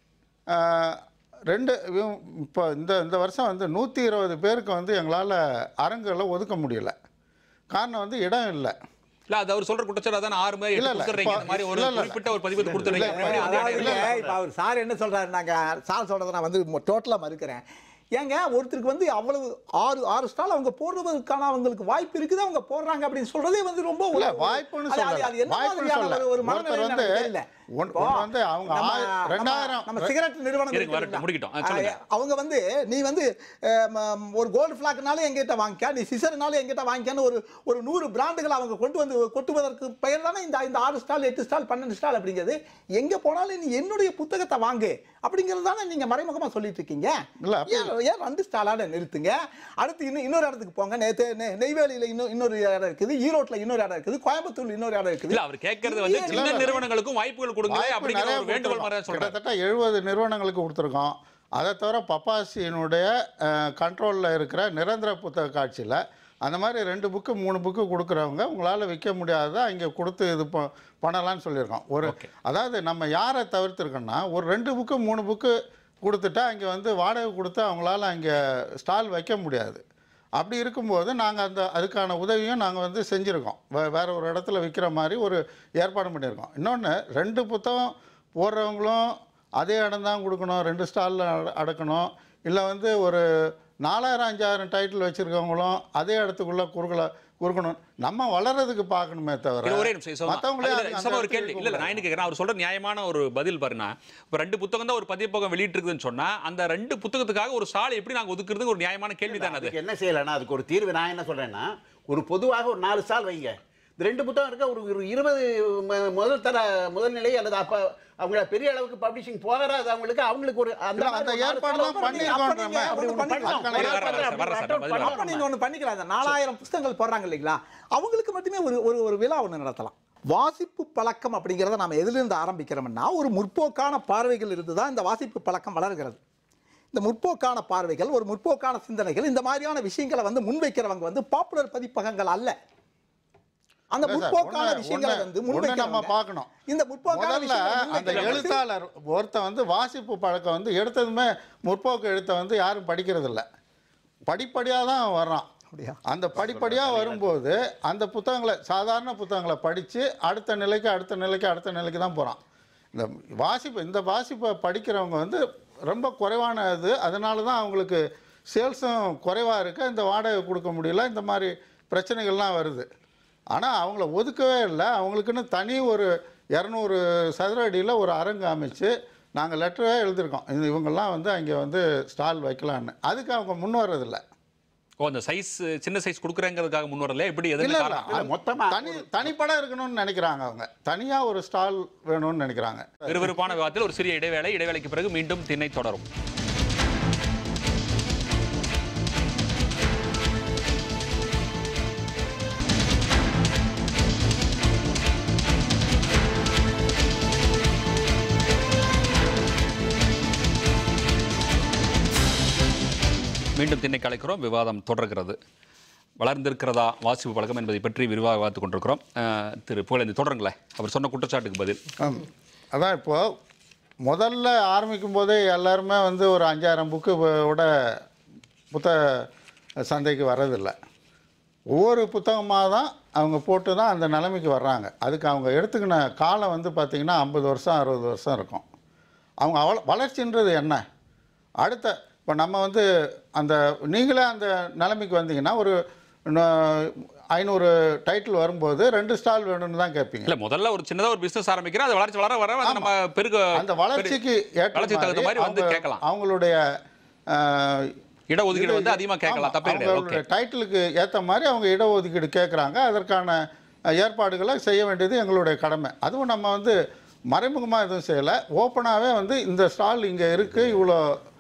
ரெண்டு இப்போ இந்த இந்த வருஷம் வந்து நூற்றி இருபது பேருக்கு வந்து எங்களால் அரங்குகளை ஒதுக்க முடியல காரணம் வந்து இடம் இல்லை இல்ல அது அவர் சொல்ற குற்றச்சாட்டு அதான் ஆறு மாதிரி இல்ல, எட்டு இல்ல. கொடுத்துறீங்க இந்த மாதிரி ஒரு இல்ல, இல்ல. குறிப்பிட்ட ஒரு பதிவு கொடுத்துறீங்க இல்ல, முன்னாடி வந்து அதாவது இடம் இல்ல. இப்போ அவர் சார் என்ன சொல்றாரு நாங்க சார் சொல்றதை நான் வந்து டோட்டலாக மறுக்கிறேன் ஏங்க ஒருத்தருக்கு வந்து அவ்வளவு ஆறு ஆறு ஸ்டால் அவங்க போடுறதுக்கான அவங்களுக்கு வாய்ப்பு இருக்குது அவங்க போடுறாங்க அப்படின்னு சொல்றதே வந்து ரொம்ப ஒரு- இல்ல வாய்ப்புன்னு அது- அது- சொல்லல அது என்ன வாய்ப்புன்னு மாதிரியான சொல்லல ஒரு- ஒரு ஒருத்தர் மனநிலை வந்து எனக்கு தெரியல. ஒன்- இப்போ ஒண்ணு வந்து அவங்க நம்ம- ஆய- நம்ம- ரெண்டாயிரம் நம்ம சிகரெட் நிறுவனம் இருங்க, இருக்கு வரட்டும், இல்லைங்களா? முடிக்கட்டும். ஆ, சொல்லுங்க. ஆ, அவங்க வந்து நீ வந்து அஹ், ம, ஒரு கோல்டு ஃபிளாக்னாலும் எங்கிட்ட வாங்கிக்க நீ சிசர்னாலும் எங்கிட்ட வாங்கிக்கன்னு ஒரு ஒரு நூறு பிராண்டுகள் அவங்க கொண்டு வந்து கொட்டுவதற்கு பெயர் தானே இந்த இந்த ஆறு ஸ்டால் எட்டு ஸ்டால் பன்னெண்டு ஸ்டால் அப்படிங்கிறது எங்க போனாலும் நீ என்னுடைய புத்தகத்தை வாங்கு அப்படிங்கிறது தானே நீங்க மறைமுகமா சொல்லிட்டு இருக்கீங்க இல்ல, அப்படி ஏன் ஏன் ரெண்டு ஸ்டாலான நிறுத்துங்க அடுத்து இன்னும் இன்னொரு இடத்துக்கு போங்க நேத்து நெ- நெய்வேலியில இன்னும் இன்னொரு இடம் இருக்குது ஈரோட்ல இன்னொரு இடம் இருக்குது கோயம்புத்தூர்ல இன்னொரு இடம் இருக்குது இல்ல அவர் கேட்கறது வந்து இங்கே சின்ன நிறுவனங்களுக்கும் வாய்ப்புகள் கொடுங்க வாய்ப்பு அப்படிங்கிற நிறைய ஒரு வேண்டுகோள் மாதிரி கொடுத்திருக்கோம். சொல்றாரு கிட்டத்தட்ட எழுபது நிறுவனங்களுக்கு கொடுத்துருக்கோம் அதை தவிர பப்பாசியினுடைய கண்ட்ரோலில் இருக்கிற நிரந்தர புத்தக காட்சியில் அந்த மாதிரி ரெண்டு புக்கு மூணு புக்கு கொடுக்குறவங்க உங்களால் விற்க முடியாததை இங்கே கொடுத்து இது ப பண்ணலாம்னு சொல்லியிருக்கோம் ஒரு அதாவது நம்ம யாரை தவிர்த்துருக்கோம்னா ஒரு ரெண்டு புக்கு மூணு புக்கு கொடுத்துட்டா இங்கே வந்து வாடகை கொடுத்து அவங்களால அங்கே ஸ்டால் வைக்க முடியாது அப்படி இருக்கும்போது நாங்கள் அந்த அதுக்கான உதவியும் நாங்கள் வந்து செஞ்சுருக்கோம் வே வேறு ஒரு இடத்துல விற்கிற மாதிரி ஒரு ஏற்பாடு பண்ணியிருக்கோம் இன்னொன்று ரெண்டு புத்தகம் போடுறவங்களும் அதே இடம் தான் கொடுக்கணும் ரெண்டு ஸ்டாலில் அடக்கணும் இல்லை வந்து ஒரு நாலாயிரம் அஞ்சாயிரம் டைட்டில் வச்சுருக்கவங்களும் அதே இடத்துக்குள்ளே குறுக்கல குறுக்கணும் நம்ம வளர்றதுக்கு பார்க்கணுமே தவிர இல்ல, ஒரே நிமிஷம் சோமா. மற்றவங்களே அதுல சோமா ஒரு கேள்வி இல்ல இல்ல நான் என்ன கேட்கறேன் அவர் சொல்ற நியாயமான ஒரு பதில் பாருங்க இப்ப ரெண்டு புத்தகம் தான் ஒரு பதிப்பகம் வெளியிட்டு இருக்குதுன்னு சொன்னா அந்த ரெண்டு புத்தகத்துக்காக ஒரு சாலை எப்படி நாங்க ஒதுக்குறது ஒரு நியாயமான கேள்வி தானே அது அதுக்கு என்ன செய்யலைன்னா அதுக்கு ஒரு தீர்வு நான் என்ன சொல்றேன்னா ஒரு பொதுவாக ஒரு நாலு ஸ்டால் வைங்க இந்த ரெண்டு புத்தகம் இருக்க ஒரு ஒரு இருபது ம- முதல் தர முதல் நிலை அல்லது அப்ப அவங்க பெரிய அளவுக்கு பப்ளிஷிங் போகாது அவங்களுக்கு அவங்களுக்கு ஒரு அந்த இல்ல, மாதிரி அந்த ஒரு நாலு ஏற்பாடுலாம் stall பண்ணிருக்கோம் அப்ப நீங்க நம்ம. அப்படி ஒண்ணு பண்ணிக்கலாம். அதுக்கான வர, வர, ஏற்பாடு வர, வர, சார், பதில் அப்ப நீங்க ஒண்ணு பண்ணிக்கலாம் இந்த நாலாயிரம் புத்தகங்கள் போடுறாங்க இல்லைங்களா அவங்களுக்கு மட்டுமே ஒரு ஒரு ஒரு விழா ஒன்று நடத்தலாம் வாசிப்பு பழக்கம் அப்படிங்கிறத நாம எதிலிருந்து ஆரம்பிக்கிறோம்னா ஒரு முற்போக்கான பார்வைகள் இருந்து தான் இந்த வாசிப்பு பழக்கம் வளர்கிறது இந்த முற்போக்கான பார்வைகள் ஒரு முற்போக்கான சிந்தனைகள் இந்த மாதிரியான விஷயங்களை வந்து முன்வைக்கிறவங்க வந்து பாப்புலர் பதிப்பகங்கள் அல்ல அந்த இல்ல சார், முற்போக்கான ஒண்ணு- விஷயங்களை ஒண்ணு- வந்து ஒண்ணு நம்ம முன்வைக்கிறவங்க பார்க்கணும் இந்த முற்போக்கான முதல்ல விஷயங்களை அந்த முன்வைக்கிறவங்க எழுத்தாளர் ஒருத்தன் வந்து வாசிப்பு பழக்கம் வந்து எடுத்ததுமே முற்போக்கு எழுத்தை வந்து யாரும் படிக்கிறது இல்ல படிப்படியாக தான் வர்றான் அப்படியா? அந்த படிப்படியாக வரும்போது அந்த புத்தகங்களை சாதாரண புத்தகங்களை படித்து அடுத்த நிலைக்கு அடுத்த நிலைக்கு அடுத்த நிலைக்கு தான் போகிறான் இந்த வாசிப்பு இந்த வாசிப்பை படிக்கிறவங்க வந்து ரொம்ப குறைவான இது அதனால தான் அவங்களுக்கு சேல்ஸும் குறைவாக இருக்கு இந்த வாடகை கொடுக்க முடியல இந்த மாதிரி பிரச்சனைகள்லாம் வருது ஆனால் அவங்கள ஒதுக்கவே இல்லை அவங்களுக்குன்னு தனி ஒரு இரநூறு சதுர அடியில் ஒரு அரங்கு அமைச்சு நாங்கள் லெட்டரே எழுதியிருக்கோம் இது இவங்கெல்லாம் வந்து அங்கே வந்து ஸ்டால் வைக்கலான்னு அதுக்கு அவங்க முன் வர்றதில்லை ஓ அந்த சைஸ் சின்ன சைஸ் கொடுக்குறேங்கிறதுக்காக முன் வரல எப்படி எது இல்ல இல்ல காரணம் இல்ல, மொத்தமா தனி தனிப்படம் இருக்கணும்னு நினைக்கிறாங்க அவங்க தனியா ஒரு ஸ்டால் வேணும்னு நினைக்கிறாங்க விறுவிறுப்பான விவாதத்தில் ஒரு சிறிய இடைவேளை இடைவேளைக்கு பிறகு மீண்டும் திண்ணை தொடரும் மீண்டும் திண்ணை கலைக்கிறோம் விவாதம் தொடர்கிறது வளர்ந்திருக்கிறதா வாசிப்பு பழக்கம் என்பதை பற்றி விரிவாக விவாதித்துக் கொண்டிருக்கிறோம் அஹ், திரு புகழேந்தி தொடருங்களேன் அவர் சொன்ன குற்றச்சாட்டுக்கு பதில் ஆம். அதான் இப்போ முதல்ல ஆரம்பிக்கும் போதே எல்லாருமே வந்து ஒரு அஞ்சாயிரம் புக்கு விட புத்த சந்தைக்கு வர்றதில்லை ஒவ்வொரு புத்தகமாக தான் அவங்க போட்டு தான் அந்த நிலைமைக்கு வர்றாங்க அதுக்கு அவங்க எடுத்துக்கின காலம் வந்து பார்த்திங்கன்னா ஐம்பது வருஷம் அறுபது வருஷம் இருக்கும் அவங்க அவள வளர்ச்சின்றது என்ன அடுத்த இப்போ நம்ம வந்து அந்த நீங்களே அந்த நிலைமைக்கு வந்தீங்கன்னா ஒரு ந- ஐநூறு டைட்டில் வரும்போது ரெண்டு ஸ்டால் வேணும்னு தான் கேட்பீங்க இல்ல முதல்ல ஒரு சின்னதா ஒரு பிசினஸ் ஆரம்பிக்கிறோம் அது வளர்ச்சி வளர வர அது நம்ம பெருக அந்த வளர்ச்சிக்கு ஏற்ற வளர்ச்சிக்கு தகுந்த மாதிரி வந்து அவங்க- கேட்கலாம். அவங்களுடைய அஹ், இடஒதுக்கீடு வந்து அதிகமா கேட்கலாம் ஆமா, தப்பே கிடையாது ஓகே அவங்களுடைய டைட்டிலுக்கு ஏற்ற மாதிரி அவங்க இடஒதுக்கீடு கேட்குறாங்க அதற்கான அஹ், ஏற்பாடுகளை செய்ய வேண்டியது எங்களுடைய கடமை அதுவும் நம்ம வந்து மறைமுகமாக எதுவும் செய்யலை ஓப்பனாகவே வந்து இந்த ஸ்டால் இங்கே இருக்குது இவ்வளோ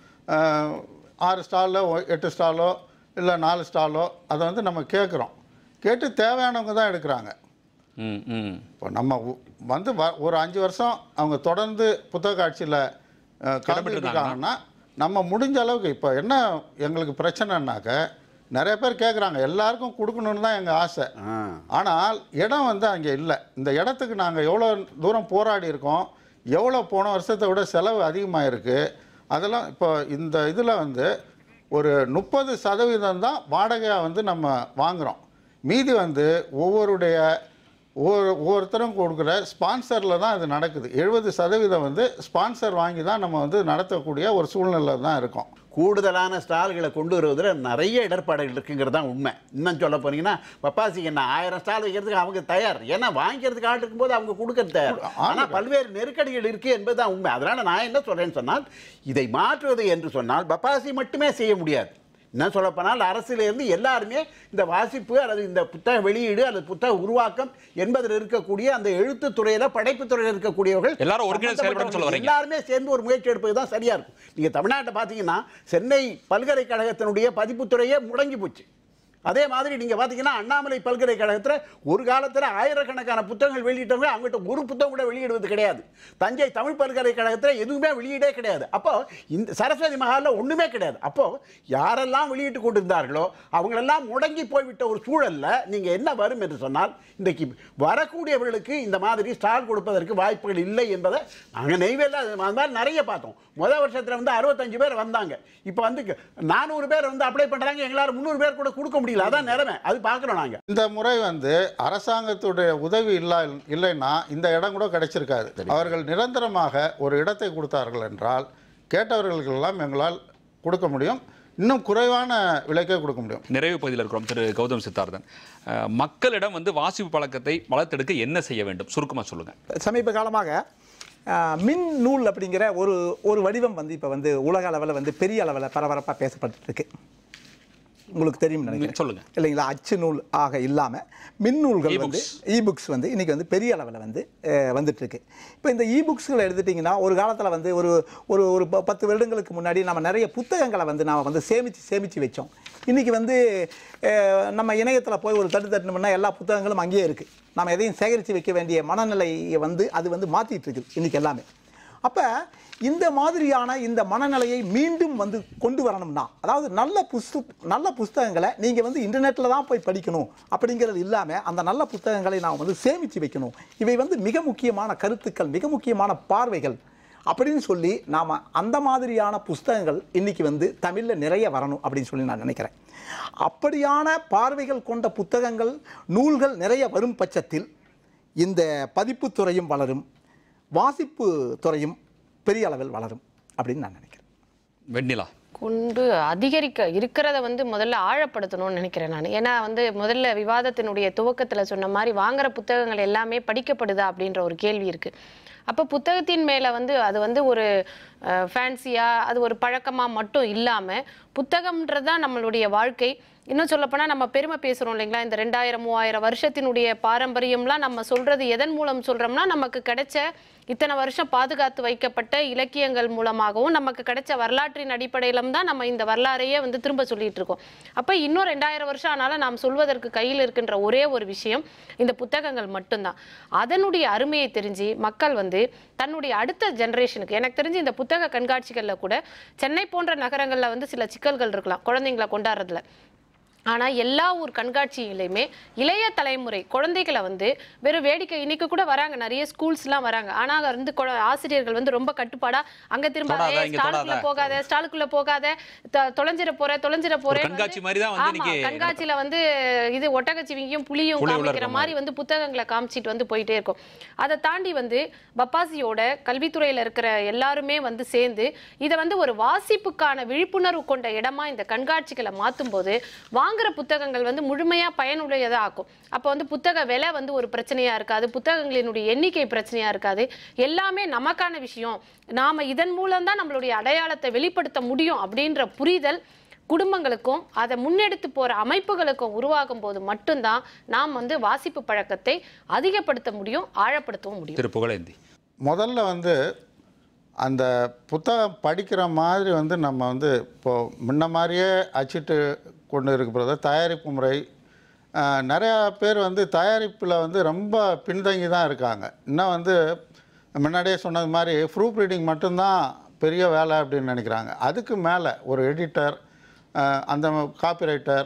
அஹ், ஆறு ஸ்டாலோ எட்டு ஸ்டாலோ இல்லை நாலு ஸ்டாலோ அதை வந்து நம்ம கேட்குறோம் கேட்டு தேவையானவங்க தான் எடுக்கிறாங்க ம் ம் இப்போ நம்ம உ- வந்து வ- ஒரு அஞ்சு வருஷம் அவங்க தொடர்ந்து புத்தக காட்சியில் கலந்துட்டு இருக்காங்கன்னா நம்ம முடிஞ்ச அளவுக்கு இப்போ என்ன எங்களுக்கு பிரச்சனைனாக்க நிறைய பேர் கேட்குறாங்க எல்லாருக்கும் கொடுக்கணும்னு தான் எங்கள் ஆசை ஆ ஆனால் இடம் வந்து அங்கே இல்லை இந்த இடத்துக்கு நாங்கள் எவ்வளோ தூரம் போராடி இருக்கோம் எவ்வளோ போன வருஷத்தை விட செலவு அதிகமாக இருக்குது அதெல்லாம் இப்போ இந்த இதில் வந்து ஒரு முப்பது சதவீதம் தான் வாடகையாக வந்து நம்ம வாங்குகிறோம் மீதி வந்து ஒவ்வொருடைய ஒவ்வொரு ஒவ்வொருத்தரும் கொடுக்குற ஸ்பான்சரில் தான் இது நடக்குது எழுபது சதவீதம் வந்து ஸ்பான்சர் வாங்கி தான் நம்ம வந்து நடத்தக்கூடிய ஒரு சூழ்நிலை தான் இருக்கோம் கூடுதலான ஸ்டால்களை கொண்டு வருவதில் நிறைய இடர்பாடுகள் இருக்குங்கிறது தான் உண்மை இன்னும் சொல்ல போனீங்கன்னா பப்பாசிக்கு என்ன ஆயிரம் ஸ்டால் வைக்கிறதுக்கு அவங்க தயார் ஏன்னா வாங்கிக்கிறதுக்கு ஆள் இருக்கும்போது அவங்க கொடுக்கறது தயார் ஆனால் பல்வேறு நெருக்கடிகள் இருக்குது என்பது தான் உண்மை அதனால் நான் என்ன சொல்கிறேன்னு சொன்னால் இதை மாற்றுவது என்று சொன்னால் பப்பாசி மட்டுமே செய்ய முடியாது என்ன சொல்லப்போனால் அரசிலிருந்து எல்லாருமே இந்த வாசிப்பு அல்லது இந்த புத்தக வெளியீடு அல்லது புத்தக உருவாக்கம் என்பதில் இருக்கக்கூடிய அந்த எழுத்துத் துறையில படைப்புத் துறையில் இருக்கக்கூடியவர்கள் எல்லாரும் ஒருங்கிணைந்து செயல்படணும்னு சொல்ல வரீங்க. எல்லாருமே சேர்ந்து ஒரு முயற்சி எடுப்பது தான் சரியா இருக்கும் நீங்க தமிழ்நாட்டை பார்த்தீங்கன்னா சென்னை பல்கலைக்கழகத்தினுடைய பதிப்புத்துறையே முடங்கி போச்சு அதே மாதிரி நீங்க பார்த்தீங்கன்னா அண்ணாமலை பல்கலைக்கழகத்தில் ஒரு காலத்தில் ஆயிரக்கணக்கான புத்தகங்கள் வெளியிட்டவங்க அவங்ககிட்ட ஒரு புத்தகம் கூட வெளியிடுவது கிடையாது தஞ்சை தமிழ் பல்கலைக்கழகத்தில் எதுவுமே வெளியீடே கிடையாது அப்போ இந்த சரஸ்வதி மகாலில் ஒண்ணுமே கிடையாது அப்போ யாரெல்லாம் வெளியிட்டு கொண்டிருந்தார்களோ அவங்களெல்லாம் முடங்கி போய்விட்ட ஒரு சூழல்ல நீங்க என்ன வரும் என்று சொன்னால் இன்றைக்கு வரக்கூடியவர்களுக்கு இந்த மாதிரி ஸ்டால் கொடுப்பதற்கு வாய்ப்புகள் இல்லை என்பதை நாங்கள் நெய்வேலியில் அது மாதிரி நிறைய பார்த்தோம் முதல் வருஷத்தில் வந்து அறுபத்தஞ்சு பேர் வந்தாங்க இப்போ வந்து நானூறு பேர் வந்து அப்ளை பண்ணுறாங்க எங்களால் முந்நூறு பேர் கூட கொடுக்க முடியல அதான் நிலைமை அது பார்க்குறோம் நாங்கள் இந்த முறை வந்து அரசாங்கத்துடைய உதவி இல்லா இல்லைன்னா இந்த இடம் கூட கிடைச்சிருக்காது அவர்கள் நிரந்தரமாக ஒரு இடத்தை கொடுத்தார்கள் என்றால் கேட்டவர்களுக்கெல்லாம் எங்களால் கொடுக்க முடியும் இன்னும் குறைவான விலைக்கே கொடுக்க முடியும் நிறைவு பகுதியில் இருக்கிறோம் திரு கௌதம் சித்தார்த்தன் அஹ், மக்களிடம் வந்து வாசிப்பு பழக்கத்தை வளர்த்தெடுக்க என்ன செய்ய வேண்டும் சுருக்கமா சொல்லுங்க சமீப காலமாக ஆஹ், மின் நூல் அப்படிங்கிற ஒரு ஒரு வடிவம் வந்து இப்போ வந்து உலக அளவில் வந்து பெரிய அளவில் பரபரப்பாக பேசப்பட்டு இருக்கு உங்களுக்கு தெரியும் நினைக்கிறேன் சொல்லுங்க இல்லைங்களா அச்சு நூல் ஆக இல்லாமல் மின்னூல்கள் வந்து இ புக்ஸ் வந்து இன்றைக்கி வந்து பெரிய அளவில் வந்து அஹ், வந்துட்டு இருக்கு இப்போ இந்த இ புக்ஸ்களை எடுத்துட்டிங்கன்னா ஒரு காலத்தில் வந்து ஒரு ஒரு ஒரு ப- பத்து வருடங்களுக்கு முன்னாடி நம்ம நிறைய புத்தகங்களை வந்து நாம் வந்து சேமித்து சேமித்து வச்சோம் இன்றைக்கி வந்து அஹ், நம்ம இணையத்தில் போய் ஒரு தட்டு தட்டணும்னா எல்லா புத்தகங்களும் அங்கேயே இருக்குது நம்ம எதையும் சேகரித்து வைக்க வேண்டிய மனநிலையை வந்து அது வந்து மாற்றிட்டு இருக்குது இன்றைக்கி எல்லாமே அப்போ இந்த மாதிரியான இந்த மனநிலையை மீண்டும் வந்து கொண்டு வரணும்னா அதாவது நல்ல புஸ்து நல்ல புஸ்தகங்களை நீங்கள் வந்து இன்டர்நெட்டில் தான் போய் படிக்கணும் அப்படிங்கிறது இல்லாமல் அந்த நல்ல புத்தகங்களை நாம் வந்து சேமித்து வைக்கணும் இவை வந்து மிக முக்கியமான கருத்துக்கள் மிக முக்கியமான பார்வைகள் அப்படின்னு சொல்லி நாம் அந்த மாதிரியான புஸ்தகங்கள் இன்னைக்கு வந்து தமிழில் நிறைய வரணும் அப்படின்னு சொல்லி நான் நினைக்கிறேன் அப்படியான பார்வைகள் கொண்ட புத்தகங்கள் நூல்கள் நிறைய வரும் பட்சத்தில் இந்த பதிப்புத் துறையும் வளரும் வாசிப்பு துறையும் பெரிய அளவில் வளரும் அப்படின்னு நான் நினைக்கிறேன் வெண்ணிலா கொண்டு அதிகரிக்க இருக்கிறத வந்து முதல்ல ஆழப்படுத்தணும்னு நினைக்கிறேன் நான் ஏன்னா வந்து முதல்ல விவாதத்தினுடைய துவக்கத்துல சொன்ன மாதிரி வாங்குற புத்தகங்கள் எல்லாமே படிக்கப்படுதா அப்படின்ற ஒரு கேள்வி இருக்கு அப்போ புத்தகத்தின் மேல வந்து அது வந்து ஒரு ஃபேன்சியா அது ஒரு பழக்கமா மட்டும் இல்லாம புத்தகம்ன்றது தான் நம்மளுடைய வாழ்க்கை இன்னும் சொல்லப்போனால் நம்ம பெருமை பேசுகிறோம் இல்லைங்களா இந்த ரெண்டாயிரம் மூவாயிரம் வருஷத்தினுடைய பாரம்பரியம்லாம் நம்ம சொல்றது எதன் மூலம் சொல்றோம்னா நமக்கு கிடைச்ச இத்தனை வருஷம் பாதுகாத்து வைக்கப்பட்ட இலக்கியங்கள் மூலமாகவும் நமக்கு கிடைச்ச வரலாற்றின் அடிப்படையிலும் தான் நம்ம இந்த வரலாறையே வந்து திரும்ப சொல்லிட்டு இருக்கோம் அப்போ இன்னும் ரெண்டாயிரம் வருஷம் ஆனாலும் நாம் சொல்வதற்கு கையில் இருக்கின்ற ஒரே ஒரு விஷயம் இந்த புத்தகங்கள் மட்டும்தான் அதனுடைய அருமையை தெரிஞ்சு மக்கள் வந்து தன்னுடைய அடுத்த ஜெனரேஷனுக்கு எனக்கு தெரிஞ்சு இந்த புத்தக கண்காட்சிகளில் கூட சென்னை போன்ற நகரங்களில் வந்து சில சிக்கல்கள் இருக்கலாம் குழந்தைங்களை கொண்டாடுறதுல ஆனால் எல்லா ஊர் கண்காட்சியிலையுமே இளைய தலைமுறை குழந்தைகளை வந்து வெறும் வேடிக்கை இன்னைக்கு கூட வராங்க நிறைய ஸ்கூல்ஸ்லாம் வராங்க ஆனால் வந்து கொ- ஆசிரியர்கள் வந்து ரொம்ப கட்டுப்பாடா அங்க திரும்ப தொடாத, "ஏய், இங்க ஸ்டாலுக்குள்ள தொடாத." போகாத ஸ்டாலுக்குள்ள போகாத த- தொலைஞ்சிட போற தொலைஞ்சிட போறேன் கண்காட்சி மாதிரி தான் வந்து இன்னைக்கு கண்காட்சியில வந்து இது ஒட்டகச்சிவிங்கியும் புலியும் புலி உள்ள காமிக்கிற இருக்கிற மாதிரி வந்து புத்தகங்களை காமிச்சிட்டு வந்து போயிட்டே இருக்கும் அதை தாண்டி வந்து பப்பாசியோட கல்வித்துறையில இருக்கிற எல்லாருமே வந்து சேர்ந்து இதை வந்து ஒரு வாசிப்புக்கான விழிப்புணர்வு கொண்ட இடமா இந்த கண்காட்சிகளை மாற்றும் போது வாங்குற புத்தகங்கள் வந்து முழுமையா பயனுடையதா ஆக்கும் அப்போ வந்து புத்தக விலை வந்து ஒரு பிரச்சனையா இருக்காது புத்தகங்களினுடைய எண்ணிக்கை பிரச்சனையா இருக்காது எல்லாமே நமக்கான விஷயம் நாம இதன் மூலம் தான் நம்மளுடைய அடையாளத்தை வெளிப்படுத்த முடியும் அப்படின்ற புரிதல் குடும்பங்களுக்கும் அதை முன்னெடுத்து போற அமைப்புகளுக்கும் உருவாகும் போது மட்டும்தான் நாம் வந்து வாசிப்பு பழக்கத்தை அதிகப்படுத்த முடியும் ஆழப்படுத்தவும் முடியும் திரு புகழேந்தி முதல்ல வந்து அந்த புத்தகம் படிக்கிற மாதிரி வந்து நம்ம வந்து இப்போது முன்ன மாதிரியே அச்சிட்டு கொண்டு இருக்கிறத தயாரிப்பு முறை ஆஹ், நிறையா பேர் வந்து தயாரிப்பில் வந்து ரொம்ப பின்தங்கி தான் இருக்காங்க இன்னும் வந்து முன்னாடியே சொன்னது மாதிரி ப்ரூஃப் ரீடிங் மட்டும்தான் பெரிய வேலை அப்படின்னு நினைக்கிறாங்க அதுக்கு மேலே ஒரு எடிட்டர் அந்த காப்பிரைட்டர்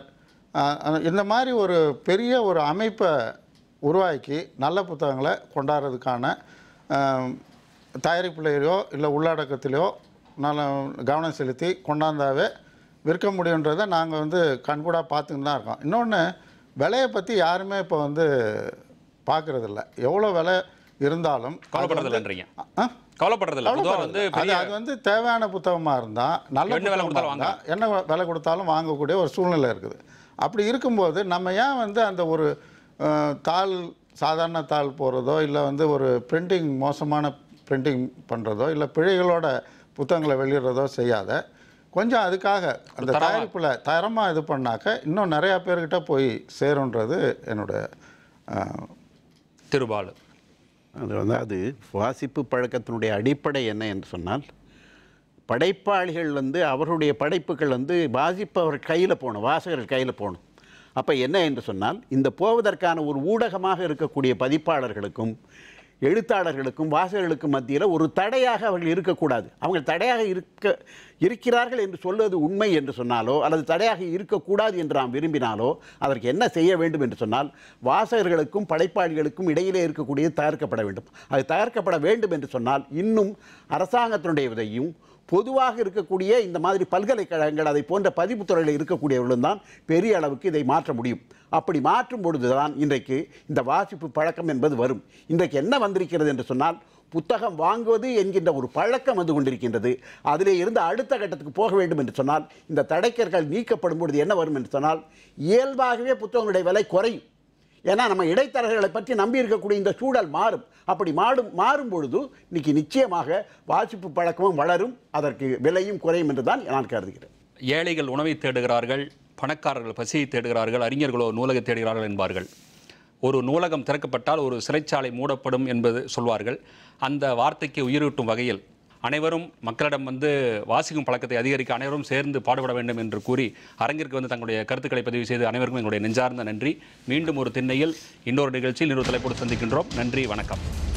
இந்த மாதிரி ஒரு பெரிய ஒரு அமைப்பை உருவாக்கி நல்ல புத்தகங்களை கொண்டாடுறதுக்கான ஆஹ், தயாரிப்புலையோ இல்லை உள்ளடக்கத்திலையோ நல்ல கவனம் செலுத்தி கொண்டாந்தாவே விற்க முடியுன்றதை நாங்கள் வந்து கண்கூடாக பார்த்துன்னு தான் இருக்கோம் இன்னொன்று விலையை பற்றி யாருமே இப்போ வந்து பார்க்குறதில்ல எவ்வளோ விலை இருந்தாலும் அது கவலைப்படுறது வந்து- இல்லைன்றீங்க ஆ? கவலைப்படுறது இல்லை பொதுவாக வந்து அது பெரிய அது வந்து தேவையான புத்தகமாக இருந்தால் நல்ல என்ன விலை புத்தகமா கொடுத்தாலும் இருந்தா, என்ன வ- விலை கொடுத்தாலும் வாங்கக்கூடிய ஒரு சூழ்நிலை இருக்குது அப்படி இருக்கும்போது நம்ம ஏன் வந்து அந்த ஒரு அஹ், தாள் சாதாரண தாள் போகிறதோ இல்லை வந்து ஒரு பிரிண்டிங் மோசமான பிரிண்டிங் பண்ணுறதோ இல்லை பிழைகளோட புத்தகங்களை வெளியிடுறதோ செய்யாத கொஞ்சம் அதுக்காக அந்த தரமா- தயாரிப்பில் தரமாக இது பண்ணாக்க இன்னும் நிறையா பேர்கிட்ட போய் சேரும்ன்றது என்னோட அஹ், திருபாலு அது வந்து அது வாசிப்பு பழக்கத்தினுடைய அடிப்படை என்ன என்று சொன்னால் படைப்பாளிகள் வந்து அவர்களுடைய படைப்புகள் வந்து வாசிப்பவர் கையில் போகணும் வாசகர்கள் கையில் போகணும் அப்போ என்ன என்று சொன்னால் இந்த போவதற்கான ஒரு ஊடகமாக இருக்கக்கூடிய பதிப்பாளர்களுக்கும் எழுத்தாளர்களுக்கும் வாசகர்களுக்கும் மத்தியில் ஒரு தடையாக அவர்கள் இருக்கக்கூடாது அவங்க தடையாக இருக்க இருக்கிறார்கள் என்று சொல்வது உண்மை என்று சொன்னாலோ அல்லது தடையாக இருக்கக்கூடாது என்று நாம் விரும்பினாலோ அதற்கு என்ன செய்ய வேண்டும் என்று சொன்னால் வாசகர்களுக்கும் படைப்பாளிகளுக்கும் இடையிலே இருக்கக்கூடிய தயாரிக்கப்பட வேண்டும் அது தயாரிக்கப்பட வேண்டும் என்று சொன்னால் இன்னும் அரசாங்கத்தினுடைய உதவியும் பொதுவாக இருக்கக்கூடிய இந்த மாதிரி பல்கலைக்கழகங்கள் அதை போன்ற பதிப்புத்துறையில் இருக்கக்கூடியவர்களும் தான் பெரிய அளவுக்கு இதை மாற்ற முடியும் அப்படி மாற்றும் பொழுதுதான் இன்றைக்கு இந்த வாசிப்பு பழக்கம் என்பது வரும் இன்றைக்கு என்ன வந்திருக்கிறது என்று சொன்னால் புத்தகம் வாங்குவது என்கின்ற ஒரு பழக்கம் வந்து கொண்டிருக்கின்றது அதிலே இருந்து அடுத்த கட்டத்துக்கு போக வேண்டும் என்று சொன்னால் இந்த தடைக்கற்கள் நீக்கப்படும் பொழுது என்ன வரும் என்று சொன்னால் இயல்பாகவே புத்தகங்களுடைய விலை குறையும் ஏன்னா நம்ம இடைத்தரகர்களை பற்றி நம்பி இருக்கக்கூடிய இந்த சூழல் மாறும் அப்படி மாறும் மாறும் பொழுது இன்னைக்கு நிச்சயமாக வாசிப்பு பழக்கமும் வளரும் அதற்கு விலையும் குறையும் என்று தான் நான் கருதுகிறேன் ஏழைகள் உணவை தேடுகிறார்கள் பணக்காரர்கள் பசியை தேடுகிறார்கள் அறிஞர்களோ நூலகை தேடுகிறார்கள் என்பார்கள் ஒரு நூலகம் திறக்கப்பட்டால் ஒரு சிறைச்சாலை மூடப்படும் என்பது சொல்வார்கள் அந்த வார்த்தைக்கு உயிரூட்டும் வகையில் அனைவரும் மக்களிடம் வந்து வாசிக்கும் பழக்கத்தை அதிகரிக்க அனைவரும் சேர்ந்து பாடுபட வேண்டும் என்று கூறி அரங்கிற்கு வந்து தங்களுடைய கருத்துக்களை பதிவு செய்து அனைவருக்கும் எங்களுடைய நெஞ்சார்ந்த நன்றி மீண்டும் ஒரு திண்ணையில் இன்னொரு நிகழ்ச்சியில் இன்னொரு தலைப்போடு சந்திக்கின்றோம் நன்றி வணக்கம்